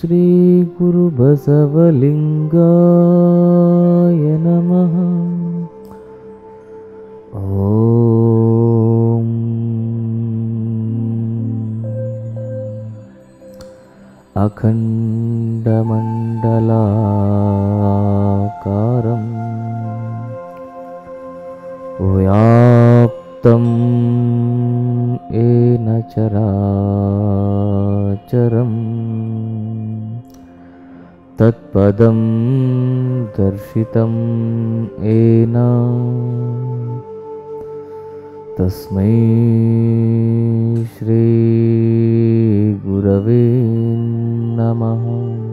श्रीगुरुबसवलिङ्गाय नमः ॐ अखण्डमण्डलाकारम् व्याप्तं येन चराचरम् तत्पदं दर्शितं येन तस्मै श्रीगुरवे नमः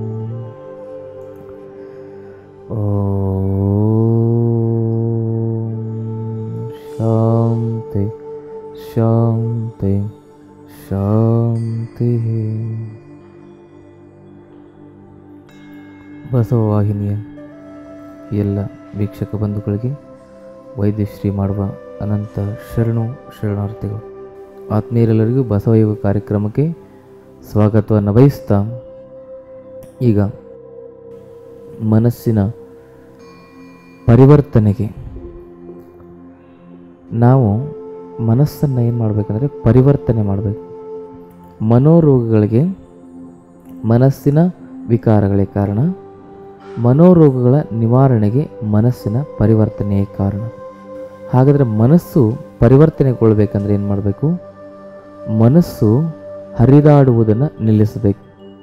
ॐ शान्ति शान्ति शान्तिः ಬಸವವಾಹಿನಿಯ ಎಲ್ಲ ವೀಕ್ಷಕ ಬಂಧುಗಳಿಗೆ ವೈದ್ಯಶ್ರೀ ಮಾಡುವ ಅನಂತ ಶರಣು ಶರಣಾರ್ಥಿಗಳು ಆತ್ಮೀಯರೆಲ್ಲರಿಗೂ ಬಸವಯುಗ ಕಾರ್ಯಕ್ರಮಕ್ಕೆ ಸ್ವಾಗತವನ್ನು ಬಯಸ್ತಾ ಈಗ ಮನಸ್ಸಿನ ಪರಿವರ್ತನೆಗೆ ನಾವು ಮನಸ್ಸನ್ನು ಏನು ಮಾಡಬೇಕಂದ್ರೆ ಪರಿವರ್ತನೆ ಮಾಡಬೇಕು ಮನೋರೋಗಗಳಿಗೆ ಮನಸ್ಸಿನ ವಿಕಾರಗಳೇ ಕಾರಣ ಮನೋರೋಗಗಳ ನಿವಾರಣೆಗೆ ಮನಸ್ಸಿನ ಪರಿವರ್ತನೆಯೇ ಕಾರಣ ಹಾಗಾದರೆ ಮನಸ್ಸು ಪರಿವರ್ತನೆಗೊಳ್ಬೇಕಂದ್ರೆ ಏನು ಮಾಡಬೇಕು ಮನಸ್ಸು ಹರಿದಾಡುವುದನ್ನು ನಿಲ್ಲಿಸಬೇಕು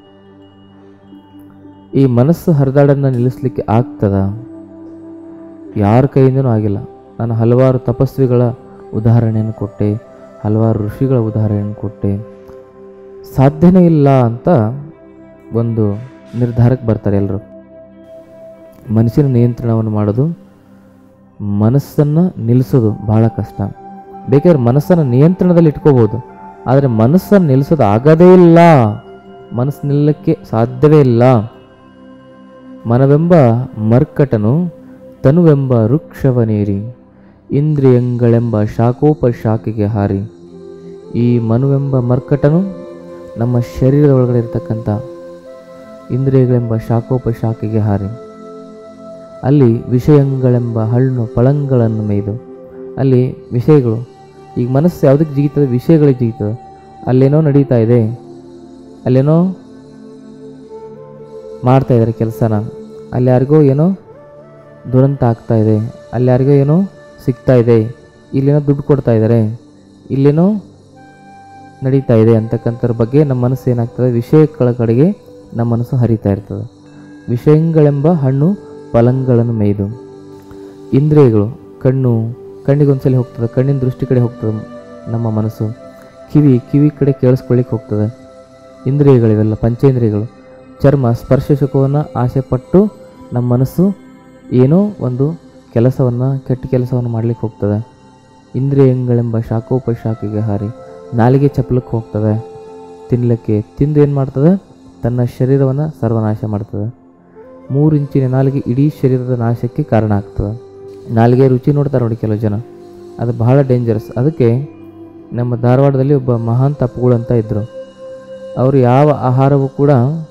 ಈ ಮನಸ್ಸು ಹರಿದಾಡನ್ನು ನಿಲ್ಲಿಸಲಿಕ್ಕೆ ಆಗ್ತದ ಯಾರ ಕೈಯಿಂದನೂ ಆಗಿಲ್ಲ ನಾನು ಹಲವಾರು ತಪಸ್ವಿಗಳ ಉದಾಹರಣೆಯನ್ನು ಕೊಟ್ಟೆ ಹಲವಾರು ಋಷಿಗಳ ಉದಾಹರಣೆಯನ್ನು ಕೊಟ್ಟೆ ಸಾಧ್ಯನೇ ಇಲ್ಲ ಅಂತ ಒಂದು ನಿರ್ಧಾರಕ್ಕೆ ಬರ್ತಾರೆ ಎಲ್ಲರೂ ಮನಸ್ಸಿನ ನಿಯಂತ್ರಣವನ್ನು ಮಾಡೋದು ಮನಸ್ಸನ್ನು ನಿಲ್ಲಿಸೋದು ಬಹಳ ಕಷ್ಟ ಬೇಕಾದ್ರೆ ಮನಸ್ಸನ್ನು ನಿಯಂತ್ರಣದಲ್ಲಿ ಇಟ್ಕೋಬೋದು ಆದರೆ ಮನಸ್ಸನ್ನು ನಿಲ್ಲಿಸೋದು ಆಗದೇ ಇಲ್ಲ ಮನಸ್ಸು ನಿಲ್ಲಕ್ಕೆ ಸಾಧ್ಯವೇ ಇಲ್ಲ ಮನವೆಂಬ ಮರ್ಕಟನು ತನುವೆಂಬ ವೃಕ್ಷವನೇರಿ ಇಂದ್ರಿಯಂಗಳೆಂಬ ಶಾಖೋಪ ಶಾಖೆಗೆ ಹಾರಿ ಈ ಮನುವೆಂಬ ಮರ್ಕಟನು ನಮ್ಮ ಶರೀರದ ಒಳಗಡೆ ಇರತಕ್ಕಂಥ ಇಂದ್ರಿಯಗಳೆಂಬ ಶಾಖೋಪ ಶಾಖೆಗೆ ಹಾರಿ ಅಲ್ಲಿ ವಿಷಯಗಳೆಂಬ ಹಣ್ಣು ಫಳಗಳನ್ನು ಮೇಯ್ದು ಅಲ್ಲಿ ವಿಷಯಗಳು ಈಗ ಮನಸ್ಸು ಯಾವುದಕ್ಕೆ ಜಿಗಿತದೆ ವಿಷಯಗಳಿಗೆ ಜಿಗಿತದೆ ಅಲ್ಲೇನೋ ನಡೀತಾ ಇದೆ ಅಲ್ಲೇನೋ ಮಾಡ್ತಾ ಇದ್ದಾರೆ ಕೆಲಸನ ಅಲ್ಲಿ ಯಾರಿಗೋ ಏನೋ ದುರಂತ ಆಗ್ತಾ ಇದೆ ಅಲ್ಲಿ ಯಾರಿಗೋ ಏನೋ ಸಿಗ್ತಾ ಇದೆ ಇಲ್ಲೇನೋ ದುಡ್ಡು ಕೊಡ್ತಾ ಇದ್ದಾರೆ ಇಲ್ಲೇನೋ ನಡೀತಾ ಇದೆ ಅಂತಕ್ಕಂಥದ್ರ ಬಗ್ಗೆ ನಮ್ಮ ಮನಸ್ಸು ಏನಾಗ್ತದೆ ವಿಷಯಗಳ ಕಡೆಗೆ ನಮ್ಮ ಮನಸ್ಸು ಹರಿತಾ ಇರ್ತದೆ ವಿಷಯಗಳೆಂಬ ಹಣ್ಣು ಫಲಗಳನ್ನು ಮೇಯ್ದು ಇಂದ್ರಿಯಗಳು ಕಣ್ಣು ಕಣ್ಣಿಗೊಂದ್ಸಲಿ ಹೋಗ್ತದೆ ಕಣ್ಣಿನ ದೃಷ್ಟಿ ಕಡೆ ಹೋಗ್ತದೆ ನಮ್ಮ ಮನಸ್ಸು ಕಿವಿ ಕಿವಿ ಕಡೆ ಕೇಳಿಸ್ಕೊಳ್ಳಿಕ್ಕೆ ಹೋಗ್ತದೆ ಇಂದ್ರಿಯಗಳಿವೆಲ್ಲ ಪಂಚೇಂದ್ರಿಯಗಳು ಚರ್ಮ ಸ್ಪರ್ಶ ಸುಖವನ್ನು ಆಸೆ ಪಟ್ಟು ನಮ್ಮ ಮನಸ್ಸು ಏನೋ ಒಂದು ಕೆಲಸವನ್ನು ಕೆಟ್ಟ ಕೆಲಸವನ್ನು ಮಾಡಲಿಕ್ಕೆ ಹೋಗ್ತದೆ ಇಂದ್ರಿಯಗಳೆಂಬ ಶಾಖೋಪಶಾಖೆಗೆ ಹಾರಿ ನಾಲಿಗೆ ಚಪ್ಪಲಕ್ಕೆ ಹೋಗ್ತದೆ ತಿನ್ನಲಿಕ್ಕೆ ತಿಂದು ಏನು ಮಾಡ್ತದೆ ತನ್ನ ಶರೀರವನ್ನು ಸರ್ವನಾಶ ಮಾಡ್ತದೆ ಮೂರು ಇಂಚಿನ ನಾಲಿಗೆ ಇಡೀ ಶರೀರದ ನಾಶಕ್ಕೆ ಕಾರಣ ಆಗ್ತದೆ ನಾಲಿಗೆ ರುಚಿ ನೋಡ್ತಾರೆ ನೋಡಿ ಕೆಲವು ಜನ ಅದು ಬಹಳ ಡೇಂಜರಸ್ ಅದಕ್ಕೆ ನಮ್ಮ ಧಾರವಾಡದಲ್ಲಿ ಒಬ್ಬ ಮಹಾನ್ ತಪ್ಪುಗಳು ಅಂತ ಇದ್ದರು ಅವರು ಯಾವ ಆಹಾರವೂ ಕೂಡ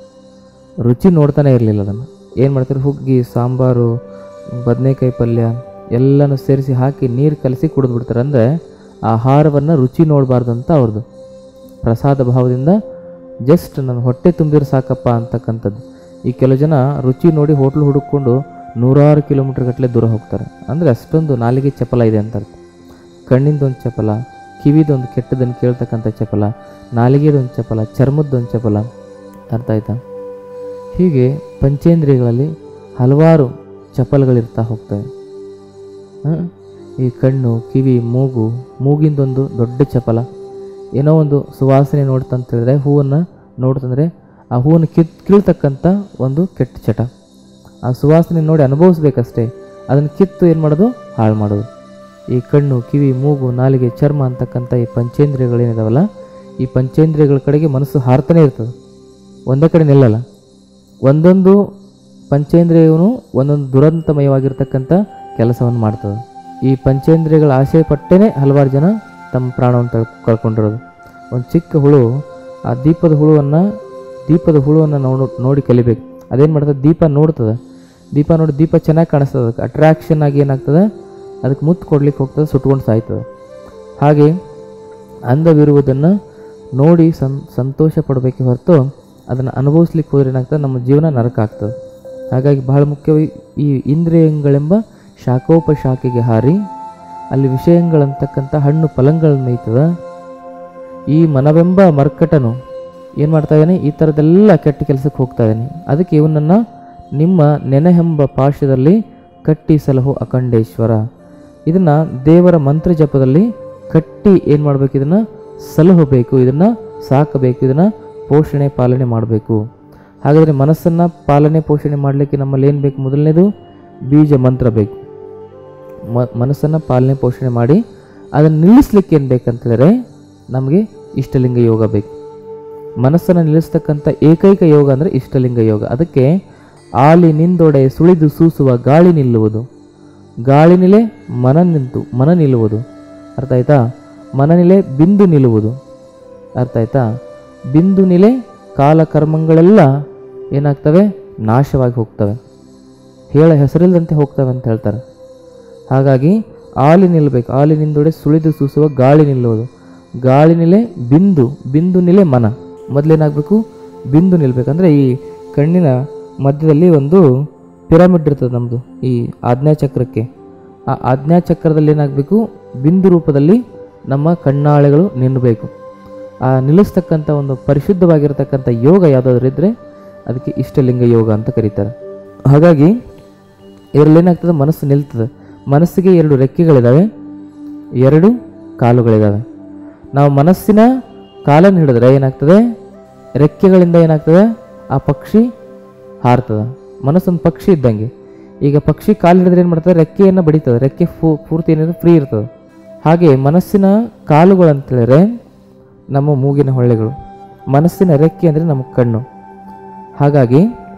ರುಚಿ ನೋಡ್ತಾನೆ ಇರಲಿಲ್ಲ ಅದನ್ನು ಏನು ಮಾಡ್ತಾರೆ ಹುಗ್ಗಿ ಸಾಂಬಾರು ಬದನೆಕಾಯಿ ಪಲ್ಯ ಎಲ್ಲನೂ ಸೇರಿಸಿ ಹಾಕಿ ನೀರು ಕಲಸಿ ಕುಡಿದು ಬಿಡ್ತಾರೆ ಅಂದರೆ ಆಹಾರವನ್ನು ರುಚಿ ನೋಡಬಾರ್ದು ಅಂತ ಅವ್ರದ್ದು ಪ್ರಸಾದ ಭಾವದಿಂದ ಜಸ್ಟ್ ನನ್ನ ಹೊಟ್ಟೆ ತುಂಬಿದ್ರೆ ಸಾಕಪ್ಪ ಅಂತಕ್ಕಂಥದ್ದು ಈ ಕೆಲವು ಜನ ರುಚಿ ನೋಡಿ ಹೋಟ್ಲು ಹುಡುಕೊಂಡು ನೂರಾರು ಕಿಲೋಮೀಟ್ರ್ ಗಟ್ಟಲೆ ದೂರ ಹೋಗ್ತಾರೆ ಅಂದರೆ ಅಷ್ಟೊಂದು ನಾಲಿಗೆ ಚಪಲ ಇದೆ ಅಂತ ಅರ್ಥ ಕಣ್ಣಿಂದೊಂದು ಚಪಲ ಕಿವಿದೊಂದು ಕೆಟ್ಟದನ್ನು ಕೇಳ್ತಕ್ಕಂಥ ಚಪಲ ನಾಲಿಗೆದೊಂದು ಚಪಲ ಚರ್ಮದ್ದೊಂದು ಚಪಲ ಅರ್ಥ ಆಯ್ತಾ ಹೀಗೆ ಪಂಚೇಂದ್ರಿಯಗಳಲ್ಲಿ ಹಲವಾರು ಚಪಲಗಳಿರ್ತಾ ಹೋಗ್ತವೆ ಹ? ಈ ಕಣ್ಣು ಕಿವಿ ಮೂಗು ಮೂಗಿಂದೊಂದು ದೊಡ್ಡ ಚಪಲ ಏನೋ ಒಂದು ಸುವಾಸನೆ ನೋಡ್ತಂತ ಹೇಳಿದ್ರೆ ಹೂವನ್ನು ನೋಡ್ತಂದ್ರೆ ಆ ಹೂವನ್ನು ಕಿತ್ ಕೀಳ್ತಕ್ಕಂಥ ಒಂದು ಕೆಟ್ಟ ಚಟ ಆ ಸುವಾಸನೆ ನೋಡಿ ಅನುಭವಿಸ್ಬೇಕಷ್ಟೇ ಅದನ್ನು ಕಿತ್ತು ಏನು ಮಾಡೋದು ಹಾಳು ಮಾಡೋದು ಈ ಕಣ್ಣು ಕಿವಿ ಮೂಗು ನಾಲಿಗೆ ಚರ್ಮ ಅಂತಕ್ಕಂಥ ಈ ಪಂಚೇಂದ್ರಿಯಗಳೇನಿದಾವಲ್ಲ ಈ ಪಂಚೇಂದ್ರಿಯಗಳ ಕಡೆಗೆ ಮನಸ್ಸು ಹಾರ್ತಾನೆ ಇರ್ತದೆ ಒಂದೇ ಕಡೆ ನಿಲ್ಲಲ್ಲ ಒಂದೊಂದು ಪಂಚೇಂದ್ರಿಯವನು ಒಂದೊಂದು ದುರಂತಮಯವಾಗಿರ್ತಕ್ಕಂಥ ಕೆಲಸವನ್ನು ಮಾಡ್ತದೆ ಈ ಪಂಚೇಂದ್ರಿಯಗಳ ಆಸೆ ಪಟ್ಟೇನೆ ಹಲವಾರು ಜನ ತಮ್ಮ ಪ್ರಾಣವನ್ನು ತಳ್ ಕಳ್ಕೊಂಡಿರೋದು ಒಂದು ಚಿಕ್ಕ ಹುಳು ಆ ದೀಪದ ಹುಳುವನ್ನು ದೀಪದ ಹುಳುವನ್ನು ನಾವು ನೋಡಿ ಕಲಿಬೇಕು ಅದೇನು ಮಾಡ್ತದೆ ದೀಪ ನೋಡ್ತದೆ ದೀಪ ನೋಡಿ ದೀಪ ಚೆನ್ನಾಗಿ ಕಾಣಿಸ್ತದೆ ಅದಕ್ಕೆ ಅಟ್ರಾಕ್ಷನ್ ಆಗಿ ಏನಾಗ್ತದೆ ಅದಕ್ಕೆ ಮುತ್ತು ಕೊಡ್ಲಿಕ್ಕೆ ಹೋಗ್ತದೆ ಸುಟ್ಕೊಂಡು ಸಾಯ್ತದೆ ಹಾಗೆ ಅಂದವಿರುವುದನ್ನು ನೋಡಿ ಸಂ ಸಂತೋಷ ಪಡಬೇಕೆ ಹೊರತು ಅದನ್ನು ಅನುಭವಿಸ್ಲಿಕ್ಕೆ ಹೋದ್ರೆ ಏನಾಗ್ತದೆ ನಮ್ಮ ಜೀವನ ನರಕ ಆಗ್ತದೆ ಹಾಗಾಗಿ ಬಹಳ ಮುಖ್ಯವಾಗಿ ಈ ಇಂದ್ರಿಯಗಳೆಂಬ ಶಾಖೋಪಶಾಖೆಗೆ ಹಾರಿ ಅಲ್ಲಿ ವಿಷಯಗಳಂತಕ್ಕಂಥ ಹಣ್ಣು ಫಲಗಳನ್ನು ಮೇಯ್ತದ ಈ ಮನವೆಂಬ ಮರ್ಕಟನು ಏನು ಮಾಡ್ತಾ ಇದ್ದಾನೆ ಈ ಥರದ್ದೆಲ್ಲ ಕೆಟ್ಟ ಕೆಲಸಕ್ಕೆ ಹೋಗ್ತಾ ಇದ್ದಾನೆ ಅದಕ್ಕೆ ಇವನನ್ನು ನಿಮ್ಮ ನೆನೆಹೆಂಬ ಪಾಶದಲ್ಲಿ ಕಟ್ಟಿ ಸಲಹು ಅಖಂಡೇಶ್ವರ ಇದನ್ನು ದೇವರ ಮಂತ್ರ ಜಪದಲ್ಲಿ ಕಟ್ಟಿ ಏನು ಮಾಡಬೇಕು ಇದನ್ನು ಸಲಹಬೇಕು ಇದನ್ನು ಸಾಕಬೇಕು ಇದನ್ನು ಪೋಷಣೆ ಪಾಲನೆ ಮಾಡಬೇಕು ಹಾಗಾದರೆ ಮನಸ್ಸನ್ನು ಪಾಲನೆ ಪೋಷಣೆ ಮಾಡಲಿಕ್ಕೆ ನಮ್ಮಲ್ಲಿ ಏನು ಬೇಕು ಮೊದಲನೇದು ಬೀಜ ಮಂತ್ರ ಬೇಕು ಮ ಮನಸ್ಸನ್ನು ಪಾಲನೆ ಪೋಷಣೆ ಮಾಡಿ ಅದನ್ನು ನಿಲ್ಲಿಸ್ಲಿಕ್ಕೆ ಏನು ಬೇಕಂತೇಳಿದ್ರೆ ನಮಗೆ ಇಷ್ಟಲಿಂಗ ಯೋಗ ಬೇಕು ಮನಸ್ಸನ್ನು ನಿಲ್ಲಿಸ್ತಕ್ಕಂಥ ಏಕೈಕ ಯೋಗ ಅಂದರೆ ಇಷ್ಟಲಿಂಗ ಯೋಗ ಅದಕ್ಕೆ ಆಲಿ ನಿಂದೊಡೆ ಸುಳಿದು ಸೂಸುವ ಗಾಳಿ ನಿಲ್ಲುವುದು ಗಾಳಿ ನಿಲೆ ಮನ ನಿಂತು ಮನ ನಿಲ್ಲುವುದು ಅರ್ಥ ಆಯ್ತಾ ಮನ ನಿಲೆ ಬಿಂದು ನಿಲ್ಲುವುದು ಅರ್ಥ ಆಯ್ತಾ ಬಿಂದು ನಿಲೆ ಕಾಲಕರ್ಮಗಳೆಲ್ಲ ಏನಾಗ್ತವೆ ನಾಶವಾಗಿ ಹೋಗ್ತವೆ ಹೇಳ ಹೆಸರಿಲ್ಲದಂತೆ ಹೋಗ್ತವೆ ಅಂತ ಹೇಳ್ತಾರೆ ಹಾಗಾಗಿ ಆಲಿ ನಿಲ್ಲಬೇಕು ಆಲಿ ನಿಂದೊಡೆ ಸುಳಿದು ಸೂಸುವ ಗಾಳಿ ನಿಲ್ಲುವುದು ಗಾಳಿ ನಿಲೆ ಬಿಂದು ಬಿಂದು ನಿಲೆ ಮನ ಮೊದಲೇನಾಗಬೇಕು ಬಿಂದು ನಿಲ್ಬೇಕಂದ್ರೆ ಈ ಕಣ್ಣಿನ ಮಧ್ಯದಲ್ಲಿ ಒಂದು ಪಿರಮಿಡ್ ಇರ್ತದೆ ನಮ್ಮದು ಈ ಆಜ್ಞಾಚಕ್ರಕ್ಕೆ ಆ ಆಜ್ಞಾಚಕ್ರದಲ್ಲಿ ಏನಾಗಬೇಕು ಬಿಂದು ರೂಪದಲ್ಲಿ ನಮ್ಮ ಕಣ್ಣಾಳೆಗಳು ನಿಲ್ಲಬೇಕು ಆ ನಿಲ್ಲಿಸ್ತಕ್ಕಂಥ ಒಂದು ಪರಿಶುದ್ಧವಾಗಿರ್ತಕ್ಕಂಥ ಯೋಗ ಯಾವುದಾದ್ರೂ ಇದ್ದರೆ ಅದಕ್ಕೆ ಇಷ್ಟಲಿಂಗ ಯೋಗ ಅಂತ ಕರೀತಾರೆ ಹಾಗಾಗಿ ಇದರಲ್ಲಿ ಏನಾಗ್ತದೆ ಮನಸ್ಸು ನಿಲ್ತದೆ ಮನಸ್ಸಿಗೆ ಎರಡು ರೆಕ್ಕೆಗಳಿದ್ದಾವೆ ಎರಡು ಕಾಲುಗಳಿದ್ದಾವೆ ನಾವು ಮನಸ್ಸಿನ ಕಾಲನ್ನು ಹಿಡಿದ್ರೆ ಏನಾಗ್ತದೆ ರೆಕ್ಕೆಗಳಿಂದ ಏನಾಗ್ತದೆ ಆ ಪಕ್ಷಿ ಹಾರ್ತದೆ ಮನಸ್ಸೊಂದು ಪಕ್ಷಿ ಇದ್ದಂಗೆ ಈಗ ಪಕ್ಷಿ ಕಾಲು ಹಿಡಿದ್ರೆ ಏನು ಮಾಡ್ತದೆ ರೆಕ್ಕೆಯನ್ನು ಬಡಿತದೆ ರೆಕ್ಕೆ ಫೂ ಪೂರ್ತಿ ಏನಿದೆ ಫ್ರೀ ಇರ್ತದೆ ಹಾಗೆ ಮನಸ್ಸಿನ ಕಾಲುಗಳು ಅಂತೇಳಿದ್ರೆ ನಮ್ಮ ಮೂಗಿನ ಹೊಳ್ಳೆಗಳು ಮನಸ್ಸಿನ ರೆಕ್ಕೆ ಅಂದರೆ ನಮ್ಮ ಕಣ್ಣು ಹಾಗಾಗಿ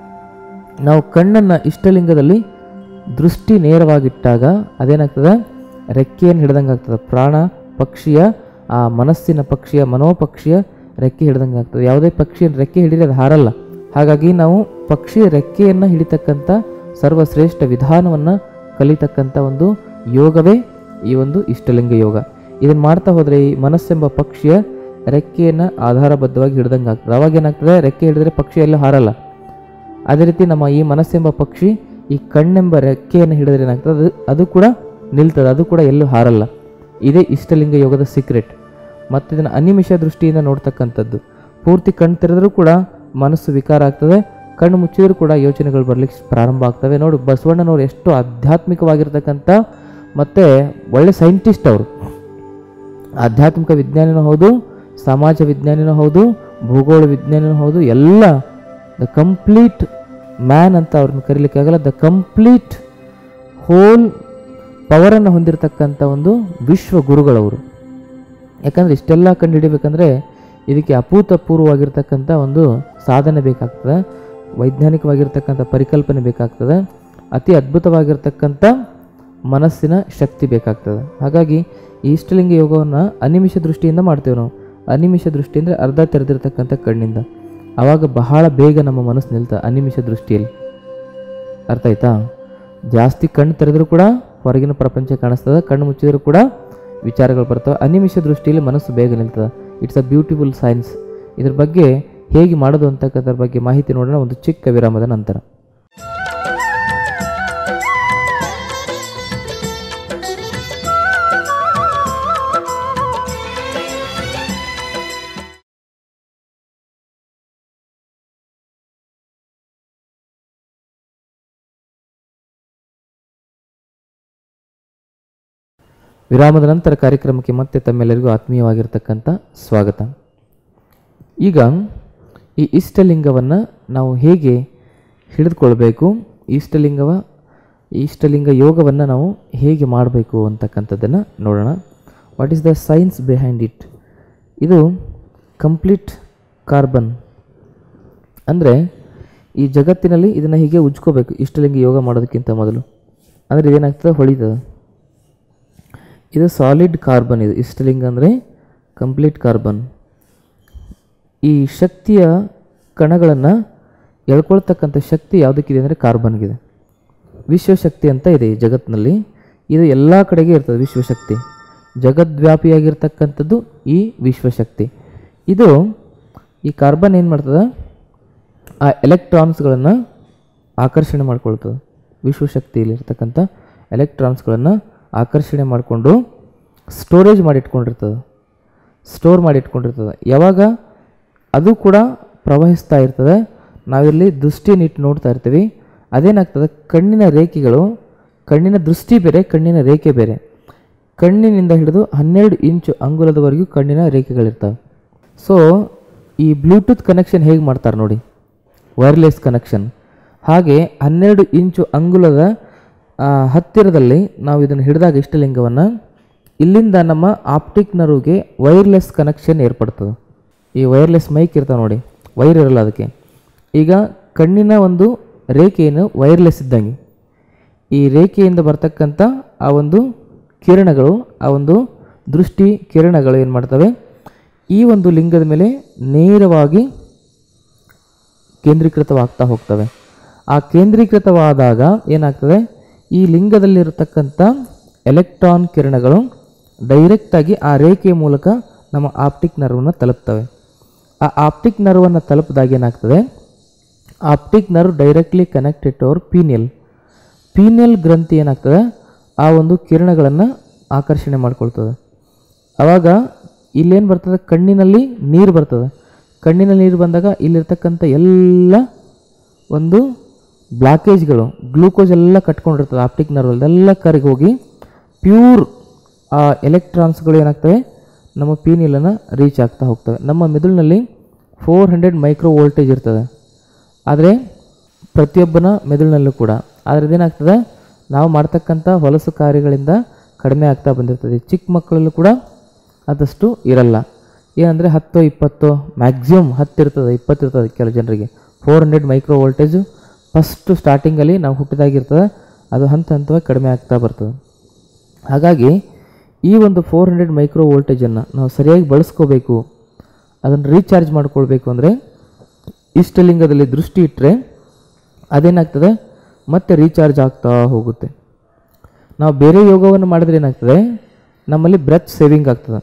ನಾವು ಕಣ್ಣನ್ನು ಇಷ್ಟಲಿಂಗದಲ್ಲಿ ದೃಷ್ಟಿ ನೇರವಾಗಿಟ್ಟಾಗ ಅದೇನಾಗ್ತದೆ ರೆಕ್ಕೆಯನ್ನು ಹಿಡ್ದಂಗೆ ಆಗ್ತದೆ ಪ್ರಾಣ ಪಕ್ಷಿಯ ಆ ಮನಸ್ಸಿನ ಪಕ್ಷಿಯ ಮನೋಪಕ್ಷಿಯ ರೆಕ್ಕೆ ಹಿಡ್ದಂಗೆ ಆಗ್ತದೆ ಯಾವುದೇ ಪಕ್ಷಿಯ ರೆಕ್ಕೆ ಹಿಡಿದ್ರೆ ಅದು ಹಾರಲ್ಲ ಹಾಗಾಗಿ ನಾವು ಪಕ್ಷಿಯ ರೆಕ್ಕೆಯನ್ನು ಹಿಡಿತಕ್ಕಂಥ ಸರ್ವಶ್ರೇಷ್ಠ ವಿಧಾನವನ್ನು ಕಲಿತಕ್ಕಂಥ ಒಂದು ಯೋಗವೇ ಈ ಒಂದು ಇಷ್ಟಲಿಂಗ ಯೋಗ ಇದನ್ನು ಮಾಡ್ತಾ ಹೋದರೆ ಈ ಮನಸ್ಸೆಂಬ ಪಕ್ಷಿಯ ರೆಕ್ಕೆಯನ್ನು ಆಧಾರಬದ್ಧವಾಗಿ ಹಿಡ್ದಂಗೆ ಆಗ್ತದೆ ಅವಾಗ ಏನಾಗ್ತದೆ ರೆಕ್ಕೆ ಹಿಡಿದ್ರೆ ಪಕ್ಷಿ ಎಲ್ಲೂ ಹಾರಲ್ಲ ಅದೇ ರೀತಿ ನಮ್ಮ ಈ ಮನಸ್ಸೆಂಬ ಪಕ್ಷಿ ಈ ಕಣ್ಣೆಂಬ ರೆಕ್ಕೆಯನ್ನು ಹಿಡಿದ್ರೆ ಏನಾಗ್ತದೆ ಅದು ಅದು ಕೂಡ ನಿಲ್ತದೆ ಅದು ಕೂಡ ಎಲ್ಲೂ ಹಾರಲ್ಲ ಇದೇ ಇಷ್ಟಲಿಂಗ ಯೋಗದ ಸೀಕ್ರೆಟ್ ಮತ್ತು ಇದನ್ನು ಅನಿಮಿಷ ದೃಷ್ಟಿಯಿಂದ ನೋಡ್ತಕ್ಕಂಥದ್ದು ಪೂರ್ತಿ ಕಣ್ಣು ತೆರೆದರೂ ಕೂಡ ಮನಸ್ಸು ವಿಕಾರ ಆಗ್ತದೆ ಕಣ್ಣು ಮುಚ್ಚಿದರೂ ಕೂಡ ಯೋಚನೆಗಳು ಬರ್ಲಿಕ್ಕೆ ಪ್ರಾರಂಭ ಆಗ್ತವೆ ನೋಡಿ ಬಸವಣ್ಣನವರು ಎಷ್ಟು ಆಧ್ಯಾತ್ಮಿಕವಾಗಿರ್ತಕ್ಕಂಥ ಮತ್ತು ಒಳ್ಳೆ ಸೈಂಟಿಸ್ಟ್ ಅವರು ಆಧ್ಯಾತ್ಮಿಕ ವಿಜ್ಞಾನಿನೂ ಹೌದು ಸಮಾಜ ವಿಜ್ಞಾನಿನೂ ಹೌದು ಭೂಗೋಳ ವಿಜ್ಞಾನಿನೂ ಹೌದು ಎಲ್ಲ ದ ಕಂಪ್ಲೀಟ್ ಮ್ಯಾನ್ ಅಂತ ಅವ್ರನ್ನ ಕರೀಲಿಕ್ಕಾಗಲ್ಲ ದ ಕಂಪ್ಲೀಟ್ ಹೋಲ್ ಪವರನ್ನು ಹೊಂದಿರತಕ್ಕಂಥ ಒಂದು ವಿಶ್ವ ಗುರುಗಳವರು ಯಾಕಂದರೆ ಇಷ್ಟೆಲ್ಲ ಕಂಡುಹಿಡಿಬೇಕಂದ್ರೆ ಇದಕ್ಕೆ ಅಭೂತಪೂರ್ವವಾಗಿರ್ತಕ್ಕಂಥ ಒಂದು ಸಾಧನೆ ಬೇಕಾಗ್ತದೆ ವೈಜ್ಞಾನಿಕವಾಗಿರ್ತಕ್ಕಂಥ ಪರಿಕಲ್ಪನೆ ಬೇಕಾಗ್ತದೆ ಅತಿ ಅದ್ಭುತವಾಗಿರ್ತಕ್ಕಂಥ ಮನಸ್ಸಿನ ಶಕ್ತಿ ಬೇಕಾಗ್ತದೆ ಹಾಗಾಗಿ ಈ ಇಷ್ಟಲಿಂಗ ಯೋಗವನ್ನು ಅನಿಮಿಷ ದೃಷ್ಟಿಯಿಂದ ಮಾಡ್ತೇವೆ ನಾವು ಅನಿಮಿಷ ದೃಷ್ಟಿ ಅಂದರೆ ಅರ್ಧ ತೆರೆದಿರ್ತಕ್ಕಂಥ ಕಣ್ಣಿಂದ ಆವಾಗ ಬಹಳ ಬೇಗ ನಮ್ಮ ಮನಸ್ಸು ನಿಲ್ತದೆ ಅನಿಮಿಷ ದೃಷ್ಟಿಯಲ್ಲಿ ಅರ್ಥ ಆಯ್ತಾ ಜಾಸ್ತಿ ಕಣ್ಣು ತೆರೆದರೂ ಕೂಡ ಹೊರಗಿನ ಪ್ರಪಂಚ ಕಾಣಿಸ್ತದೆ ಕಣ್ಣು ಮುಚ್ಚಿದರೂ ಕೂಡ ವಿಚಾರಗಳು ಬರ್ತವೆ ಅನಿಮಿಷ ದೃಷ್ಟಿಯಲ್ಲಿ ಮನಸ್ಸು ಬೇಗ ನಿಲ್ತದೆ ಇಟ್ಸ್ ಅ ಬ್ಯೂಟಿಫುಲ್ ಸೈನ್ಸ್ ಇದ್ರ ಬಗ್ಗೆ ಹೇಗೆ ಮಾಡೋದು ಅಂತಕ್ಕಂಥದ್ರ ಬಗ್ಗೆ ಮಾಹಿತಿ ನೋಡೋಣ ಒಂದು ಚಿಕ್ಕ ವಿರಾಮದ ನಂತರ ವಿರಾಮದ ನಂತರ ಕಾರ್ಯಕ್ರಮಕ್ಕೆ ಮತ್ತೆ ತಮ್ಮೆಲ್ಲರಿಗೂ ಆತ್ಮೀಯವಾಗಿರ್ತಕ್ಕಂಥ ಸ್ವಾಗತ ಈಗ ಈ ಇಷ್ಟಲಿಂಗವನ್ನು ನಾವು ಹೇಗೆ ಹಿಡಿದುಕೊಳ್ಬೇಕು ಇಷ್ಟಲಿಂಗವ ಈ ಇಷ್ಟಲಿಂಗ ಯೋಗವನ್ನು ನಾವು ಹೇಗೆ ಮಾಡಬೇಕು ಅಂತಕ್ಕಂಥದ್ದನ್ನು ನೋಡೋಣ what is the science behind it ಇದು ಕಂಪ್ಲೀಟ್ ಕಾರ್ಬನ್ ಅಂದರೆ ಈ ಜಗತ್ತಿನಲ್ಲಿ ಇದನ್ನು ಹೀಗೆ ಉಜ್ಕೋಬೇಕು ಇಷ್ಟಲಿಂಗ ಯೋಗ ಮಾಡೋದಕ್ಕಿಂತ ಮೊದಲು ಅಂದರೆ ಇದೇನಾಗ್ತದೆ ಹೊಳಿತದೆ ಇದು ಸಾಲಿಡ್ ಕಾರ್ಬನ್ ಇದು ಇಷ್ಟಲಿಂಗ ಅಂದರೆ ಕಂಪ್ಲೀಟ್ ಕಾರ್ಬನ್ ಈ ಶಕ್ತಿಯ ಕಣಗಳನ್ನು ಎಳ್ಕೊಳ್ತಕ್ಕಂಥ ಶಕ್ತಿ ಯಾವುದಕ್ಕಿದೆ ಅಂದರೆ ಕಾರ್ಬನ್ಗಿದೆ ವಿಶ್ವಶಕ್ತಿ ಅಂತ ಇದೆ ಈ ಜಗತ್ತಿನಲ್ಲಿ ಇದು ಎಲ್ಲ ಕಡೆಗೆ ಇರ್ತದೆ ವಿಶ್ವಶಕ್ತಿ ಜಗದ್ವ್ಯಾಪಿಯಾಗಿರ್ತಕ್ಕಂಥದ್ದು ಈ ವಿಶ್ವಶಕ್ತಿ ಇದು ಈ ಕಾರ್ಬನ್ ಏನು ಮಾಡ್ತದೆ ಆ ಎಲೆಕ್ಟ್ರಾನ್ಸ್ಗಳನ್ನು ಆಕರ್ಷಣೆ ಮಾಡ್ಕೊಳ್ತದೆ ವಿಶ್ವಶಕ್ತಿಯಲ್ಲಿರ್ತಕ್ಕಂಥ ಎಲೆಕ್ಟ್ರಾನ್ಸ್ಗಳನ್ನು ಆಕರ್ಷಣೆ ಮಾಡಿಕೊಂಡು ಸ್ಟೋರೇಜ್ ಮಾಡಿಟ್ಕೊಂಡಿರ್ತದೆ ಸ್ಟೋರ್ ಮಾಡಿಟ್ಕೊಂಡಿರ್ತದೆ ಯಾವಾಗ ಅದು ಕೂಡ ಪ್ರವಹಿಸ್ತಾ ಇರ್ತದೆ ನಾವಿಲ್ಲಿ ದೃಷ್ಟಿನಿಟ್ಟು ನೋಡ್ತಾ ಇರ್ತೀವಿ ಅದೇನಾಗ್ತದೆ ಕಣ್ಣಿನ ರೇಖೆಗಳು ಕಣ್ಣಿನ ದೃಷ್ಟಿ ಬೇರೆ ಕಣ್ಣಿನ ರೇಖೆ ಬೇರೆ ಕಣ್ಣಿನಿಂದ ಹಿಡಿದು ಹನ್ನೆರಡು ಇಂಚು ಅಂಗುಲದವರೆಗೂ ಕಣ್ಣಿನ ರೇಖೆಗಳಿರ್ತವೆ ಸೊ ಈ ಬ್ಲೂಟೂತ್ ಕನೆಕ್ಷನ್ ಹೇಗೆ ಮಾಡ್ತಾರೆ ನೋಡಿ ವೈರ್ಲೆಸ್ ಕನೆಕ್ಷನ್ ಹಾಗೆ ಹನ್ನೆರಡು ಇಂಚು ಅಂಗುಲದ ಆ, ಹತ್ತಿರದಲ್ಲಿ ನಾವು ಇದನ್ನು ಹಿಡಿದಾಗ ಇಷ್ಟಲಿಂಗವನ್ನು ಇಲ್ಲಿಂದ ನಮ್ಮ ಆಪ್ಟಿಕ್ ನರ್ವ್ಗೆ ವೈರ್ಲೆಸ್ ಕನೆಕ್ಷನ್ ಏರ್ಪಡ್ತದೆ ಈ ವೈರ್ಲೆಸ್ ಮೈಕ್ ಇರ್ತಾವೆ ನೋಡಿ ವೈರ್ ಇರಲ್ಲ ಅದಕ್ಕೆ ಈಗ ಕಣ್ಣಿನ ಒಂದು ರೇಖೆಯನ್ನು ವೈರ್ಲೆಸ್ ಇದ್ದಂಗೆ ಈ ರೇಖೆಯಿಂದ ಬರ್ತಕ್ಕಂಥ ಆ ಒಂದು ಕಿರಣಗಳು ಆ ಒಂದು ದೃಷ್ಟಿ ಕಿರಣಗಳು ಏನು ಮಾಡ್ತವೆ ಈ ಒಂದು ಲಿಂಗದ ಮೇಲೆ ನೇರವಾಗಿ ಕೇಂದ್ರೀಕೃತವಾಗ್ತಾ ಹೋಗ್ತವೆ ಆ ಕೇಂದ್ರೀಕೃತವಾದಾಗ ಏನಾಗ್ತದೆ ಈ ಲಿಂಗದಲ್ಲಿರತಕ್ಕಂಥ ಎಲೆಕ್ಟ್ರಾನ್ ಕಿರಣಗಳು ಡೈರೆಕ್ಟಾಗಿ ಆ ರೇಖೆಯ ಮೂಲಕ ನಮ್ಮ ಆಪ್ಟಿಕ್ ನರ್ವನ್ನು ತಲುಪ್ತವೆ ಆ ಆಪ್ಟಿಕ್ ನರ್ವನ್ನು ತಲುಪಿದಾಗ ಏನಾಗ್ತದೆ optic nerve directly connected to our pineal pineal ಗ್ರಂಥಿ ಏನಾಗ್ತದೆ ಆ ಒಂದು ಕಿರಣಗಳನ್ನು ಆಕರ್ಷಣೆ ಮಾಡ್ಕೊಳ್ತದೆ ಆವಾಗ ಇಲ್ಲೇನು ಬರ್ತದೆ ಕಣ್ಣಿನಲ್ಲಿ ನೀರು ಬರ್ತದೆ ಕಣ್ಣಿನಲ್ಲಿ ನೀರು ಬಂದಾಗ ಇಲ್ಲಿರ್ತಕ್ಕಂಥ ಎಲ್ಲ ಒಂದು ಬ್ಲಾಕೇಜ್ಗಳು ಗ್ಲೂಕೋಸ್ ಎಲ್ಲ ಕಟ್ಕೊಂಡಿರ್ತದೆ ಆಪ್ಟಿಕ್ ನರ್ವ್ ಎಲ್ಲ ಕರಗಿ ಹೋಗಿ ಪ್ಯೂರ್ ಆ ಎಲೆಕ್ಟ್ರಾನ್ಸ್ಗಳು ಏನಾಗ್ತವೆ ನಮ್ಮ ಪೀನಿಲನ್ನು ರೀಚ್ ಆಗ್ತಾ ಹೋಗ್ತವೆ ನಮ್ಮ ಮೆದುಳಿನಲ್ಲಿ ಫೋರ್ ಹಂಡ್ರೆಡ್ ಮೈಕ್ರೋ ವೋಲ್ಟೇಜ್ ಇರ್ತದೆ ಆದರೆ ಪ್ರತಿಯೊಬ್ಬನ ಮೆದುಳಿನಲ್ಲೂ ಕೂಡ ಆದರೆ ಇದೇನಾಗ್ತದೆ ನಾವು ಮಾಡ್ತಕ್ಕಂಥ ಹೊಲಸು ಕಾರ್ಯಗಳಿಂದ ಕಡಿಮೆ ಆಗ್ತಾ ಬಂದಿರ್ತದೆ ಚಿಕ್ಕ ಮಕ್ಕಳಲ್ಲೂ ಕೂಡ ಆದಷ್ಟು ಇರಲ್ಲ ಏನಂದರೆ ಹತ್ತು ಇಪ್ಪತ್ತು ಮ್ಯಾಕ್ಸಿಮಮ್ ಹತ್ತಿರ್ತದೆ ಇಪ್ಪತ್ತಿರ್ತದೆ ಕೆಲವು ಜನರಿಗೆ four hundred micro voltage first ಸ್ಟಾರ್ಟಿಂಗಲ್ಲಿ ನಾವು ಹುಟ್ಟಿದಾಗಿರ್ತದೆ ಅದು ಹಂತ ಹಂತವಾಗಿ ಕಡಿಮೆ ಆಗ್ತಾ ಬರ್ತದೆ ಹಾಗಾಗಿ ಈ ಒಂದು ಫೋರ್ ಹಂಡ್ರೆಡ್ ಮೈಕ್ರೋ ವೋಲ್ಟೇಜನ್ನು ನಾವು ಸರಿಯಾಗಿ ಬಳಸ್ಕೋಬೇಕು ಅದನ್ನು ರೀಚಾರ್ಜ್ ಮಾಡ್ಕೊಳ್ಬೇಕು ಅಂದರೆ ಇಷ್ಟಲಿಂಗದಲ್ಲಿ ದೃಷ್ಟಿ ಇಟ್ಟರೆ ಅದೇನಾಗ್ತದೆ ಮತ್ತೆ ರೀಚಾರ್ಜ್ ಆಗ್ತಾ ಹೋಗುತ್ತೆ ನಾವು ಬೇರೆ ಯೋಗವನ್ನು ಮಾಡಿದ್ರೆ ಏನಾಗ್ತದೆ ನಮ್ಮಲ್ಲಿ ಬ್ರೆತ್ ಸೇವಿಂಗ್ ಆಗ್ತದೆ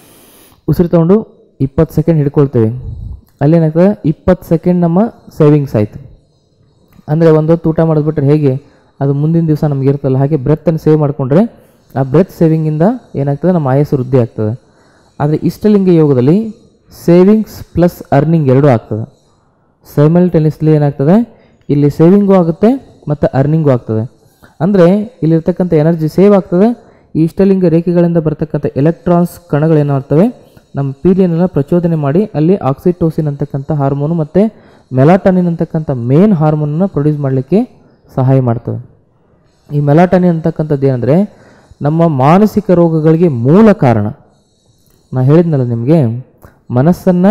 ಉಸಿರು ತೊಗೊಂಡು ಇಪ್ಪತ್ತು ಸೆಕೆಂಡ್ ಹಿಡ್ಕೊಳ್ತೇವೆ ಅಲ್ಲೇನಾಗ್ತದೆ ಇಪ್ಪತ್ತು ಸೆಕೆಂಡ್ ನಮ್ಮ ಸೇವಿಂಗ್ಸ್ ಆಯಿತು ಅಂದರೆ ಒಂದೊತ್ತು ಊಟ ಮಾಡಿದ್ಬಿಟ್ರೆ ಹೇಗೆ ಅದು ಮುಂದಿನ ದಿವಸ ನಮ್ಗೆ ಇರ್ತಲ್ಲ ಹಾಗೆ ಬ್ರೆತ್ತನ್ನು ಸೇವ್ ಮಾಡಿಕೊಂಡ್ರೆ ಆ ಬ್ರೆತ್ ಸೇವಿಂಗಿಂದ ಏನಾಗ್ತದೆ ನಮ್ಮ ಆಯಸ್ಸು ವೃದ್ಧಿ ಆಗ್ತದೆ ಆದರೆ ಇಷ್ಟಲಿಂಗ ಯೋಗದಲ್ಲಿ ಸೇವಿಂಗ್ಸ್ ಪ್ಲಸ್ ಅರ್ನಿಂಗ್ ಎರಡೂ ಆಗ್ತದೆ ಸೈಮಲ್ಟೇನಿಯಸ್ಲಿ ಏನಾಗ್ತದೆ ಇಲ್ಲಿ ಸೇವಿಂಗು ಆಗುತ್ತೆ ಮತ್ತು ಅರ್ನಿಂಗು ಆಗ್ತದೆ ಅಂದರೆ ಇಲ್ಲಿರ್ತಕ್ಕಂಥ ಎನರ್ಜಿ ಸೇವ್ ಆಗ್ತದೆ ಈ ಇಷ್ಟಲಿಂಗ ರೇಖೆಗಳಿಂದ ಬರ್ತಕ್ಕಂಥ ಎಲೆಕ್ಟ್ರಾನ್ಸ್ ಕಣಗಳೇನಾಗ್ತವೆ ನಮ್ಮ ಪೀಲಿಯನ್ನೆಲ್ಲ ಪ್ರಚೋದನೆ ಮಾಡಿ ಅಲ್ಲಿ ಆಕ್ಸಿಟೋಸಿನ್ ಅಂತಕ್ಕಂಥ ಹಾರ್ಮೋನು ಮತ್ತು ಮೆಲಾಟನಿನ್ ಅಂತಕ್ಕಂಥ ಮೇನ್ ಹಾರ್ಮೋನನ್ನು ಪ್ರೊಡ್ಯೂಸ್ ಮಾಡಲಿಕ್ಕೆ ಸಹಾಯ ಮಾಡ್ತವೆ ಈ ಮೆಲಾಟನಿನ್ ಅಂತಕ್ಕಂಥದ್ದು ಏನಂದರೆ ನಮ್ಮ ಮಾನಸಿಕ ರೋಗಗಳಿಗೆ ಮೂಲ ಕಾರಣ ನಾ ಹೇಳಿದ್ನಲ್ಲ ನಿಮಗೆ ಮನಸ್ಸನ್ನು